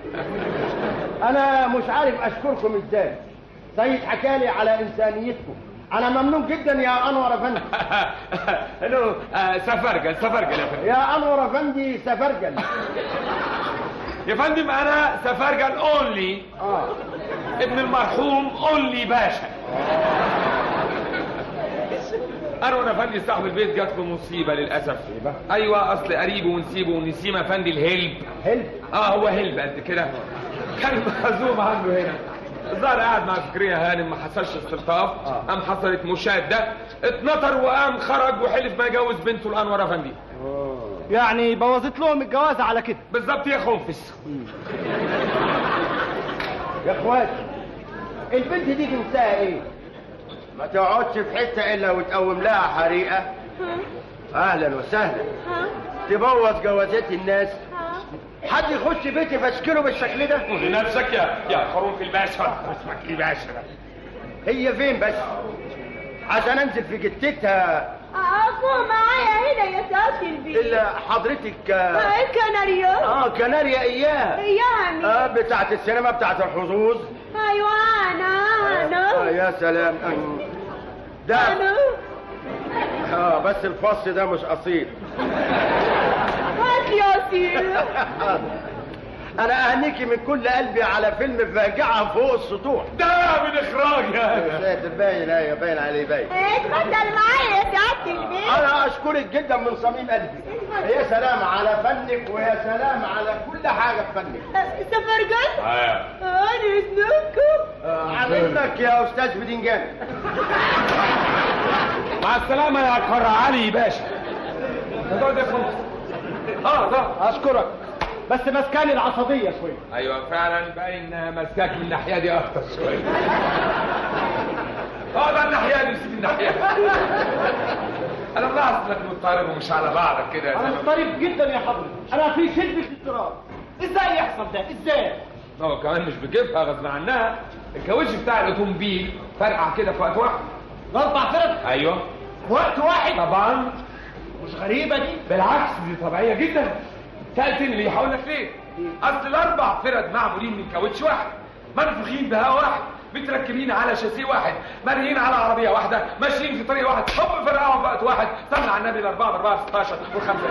انا مش عارف اشكركم ازاي سيد حكالي على انسانيتكم انا ممنون جدا يا انور افندي انه آه، سفرجل سفرجل يا فندم يا انور افندي سفرجل يا فندم انا سفرجل اونلي اه ابن المرحوم اونلي باشا انور افندي صاحب البيت جات له مصيبه للاسف ايوه اصل قريبه ونسيبه ونسيم افندي الهلب هلب اه هو هلب قد كده كان مخزوم عنده هنا الظاهر قاعد مع فكرية هانم ما حصلش استلطاف قام حصلت مشادة اتنطر وقام خرج وحلف ما يجوز بنته الانور افندي يعني بوظت لهم الجواز على كده بالظبط يا خنفس يا اخواتي البنت دي جنسها ايه ما تقعدش في حته الا وتقوم لها حريقه اهلا وسهلا تبوظ جوازات الناس حد يخش بيتي فاشكله بالشكل ده لنفسك يا يا خروف الباشا اسمك ايه باشا هي فين بس عشان انزل في جتتها اخو معايا هنا يا سيادة البيت الا حضرتك آه، كناريا اه كناريا اياها يعني اه بتاعت السينما بتاعت الحظوظ ايوه انا اه انا يا سلام آه. ده انا اه بس الفص ده مش اصيل هات يا سيدي انا اهنيكي من كل قلبي على فيلم فاجعه فوق السطوح ده من اخراج يا ساتر باين ايوه باين عليه باين اتفضل معايا يا سيادة البيت انا اشكرك جدا من صميم قلبي يا سلام على فنك ويا سلام على كل حاجه في فنك سفرجل آه. انا اسمكم آه، على اذنك يا استاذ بدنجان مع السلامة يا كر علي باشا ده ده خلص اه ده اشكرك بس مسكاني العصبيه شويه ايوه فعلا باين ماسكاك من الناحيه دي اكتر شويه اه ده الناحيه دي سيب الناحيه دي. انا ملاحظ انك مضطرب ومش على بعضك كده يا انا زلمه مضطرب جدا يا حضرتك انا في شده اضطراب ازاي يحصل ده ازاي هو كمان مش بجيبها غصب عنها الكاوتش بتاع الاوتومبيل فرقع كده في وقت واحد الاربع فرق ايوه في وقت واحد طبعا مش غريبه دي بالعكس دي طبيعيه جدا سالتني اللي هقول لك ليه اصل الاربع فرد معمولين من كاوتش واحد منفوخين بهواء واحد متركبين على شاسيه واحد مريين على عربيه واحده ماشيين في طريق واحد هوب فرقعوا في وقت واحد صلى على النبي الاربعه باربعه 16 والخمسه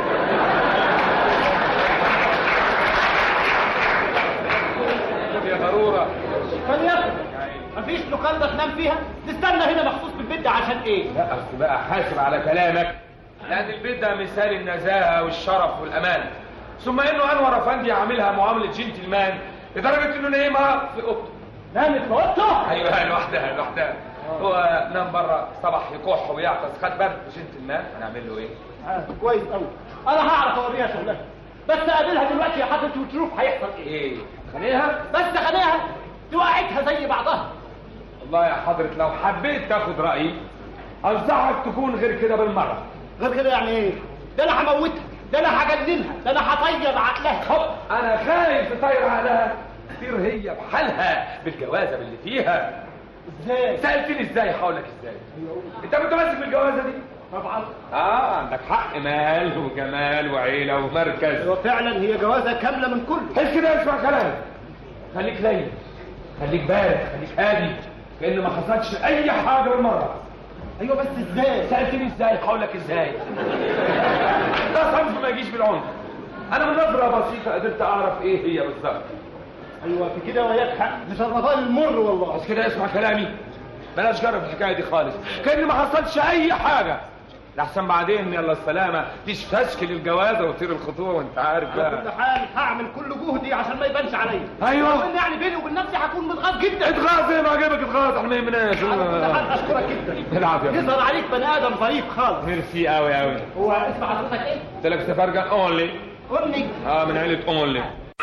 يا ضروره فليكن مفيش لوكاندا تنام فيها تستنى هنا مخصوص في البيت ده عشان ايه لا اصل بقى حاسب على كلامك لان البيت ده مثال النزاهه والشرف والامان ثم انه انور افندي عاملها معامله جنتلمان لدرجه انه نايمها في اوضته نامت في اوضته ايوه لوحدها لوحدها هو نام بره صبح يكح ويعطس خد برد جنتلمان هنعمل له ايه؟ آه كويس قوي انا هعرف اوريها شغلها بس اقابلها دلوقتي يا حضرتي وتشوف هيحصل ايه ايه؟ خليها؟ بس خليها توقعتها زي بعضها والله يا حضرة لو حبيت تاخد رأيي أنصحك تكون غير كده بالمرة غير كده يعني ايه ده انا هموتها ده انا هجننها ده انا هطير عقلها هوب أنا خايف تطير عليها تصير هي بحالها بالجوازة باللي فيها ازاي سألتني ازاي هقول لك ازاي انت متمسك بالجوازة دي طبعا اه عندك حق مال وجمال وعيلة ومركز وفعلا هي جوازة كاملة من كله حس كده اسمع كلامي خليك لين خليك بارد خليك هادي كأن ما حصلش أي حاجة بالمرة ايوه بس ازاي سألتني ازاي هقول لك ازاي ده صنف ما يجيش بالعنف انا من نظرة بسيطة قدرت اعرف ايه هي بالظبط ايوه في كده وياك حق مش الرضاء المر والله بس كده اسمع كلامي بلاش جرب الحكاية دي خالص كأن ما حصلش اي حاجة لحسن بعدين يلا السلامة تستشكل الجوازة وتصير الخطوبة وانت عارف على بقى كل حال هعمل كل جهدي عشان ما يبانش عليا أيوة. وإن يعني بيني وبين نفسي هكون متغاظ جدا اتغاظ زي ما عجبك اتغاظ احنا ما يهمناش على كل حال اشكرك جدا العب يا يظهر عليك بني ادم ظريف خالص ميرسي قوي قوي هو اسم حضرتك ايه؟ قلت لك سفرجة اونلي امي اه من عيلة اونلي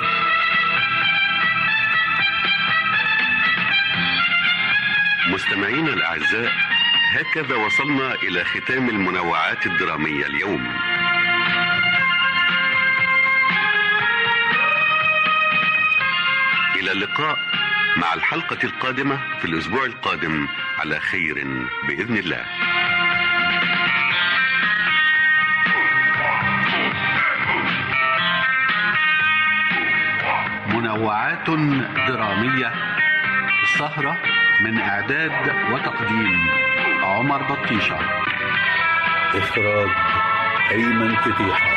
مستمعينا الأعزاء هكذا وصلنا إلى ختام المنوعات الدرامية اليوم إلى اللقاء مع الحلقة القادمة في الأسبوع القادم على خير بإذن الله منوعات درامية السهرة من إعداد وتقديم عمر بطيشة إخراج أيمن فتيحة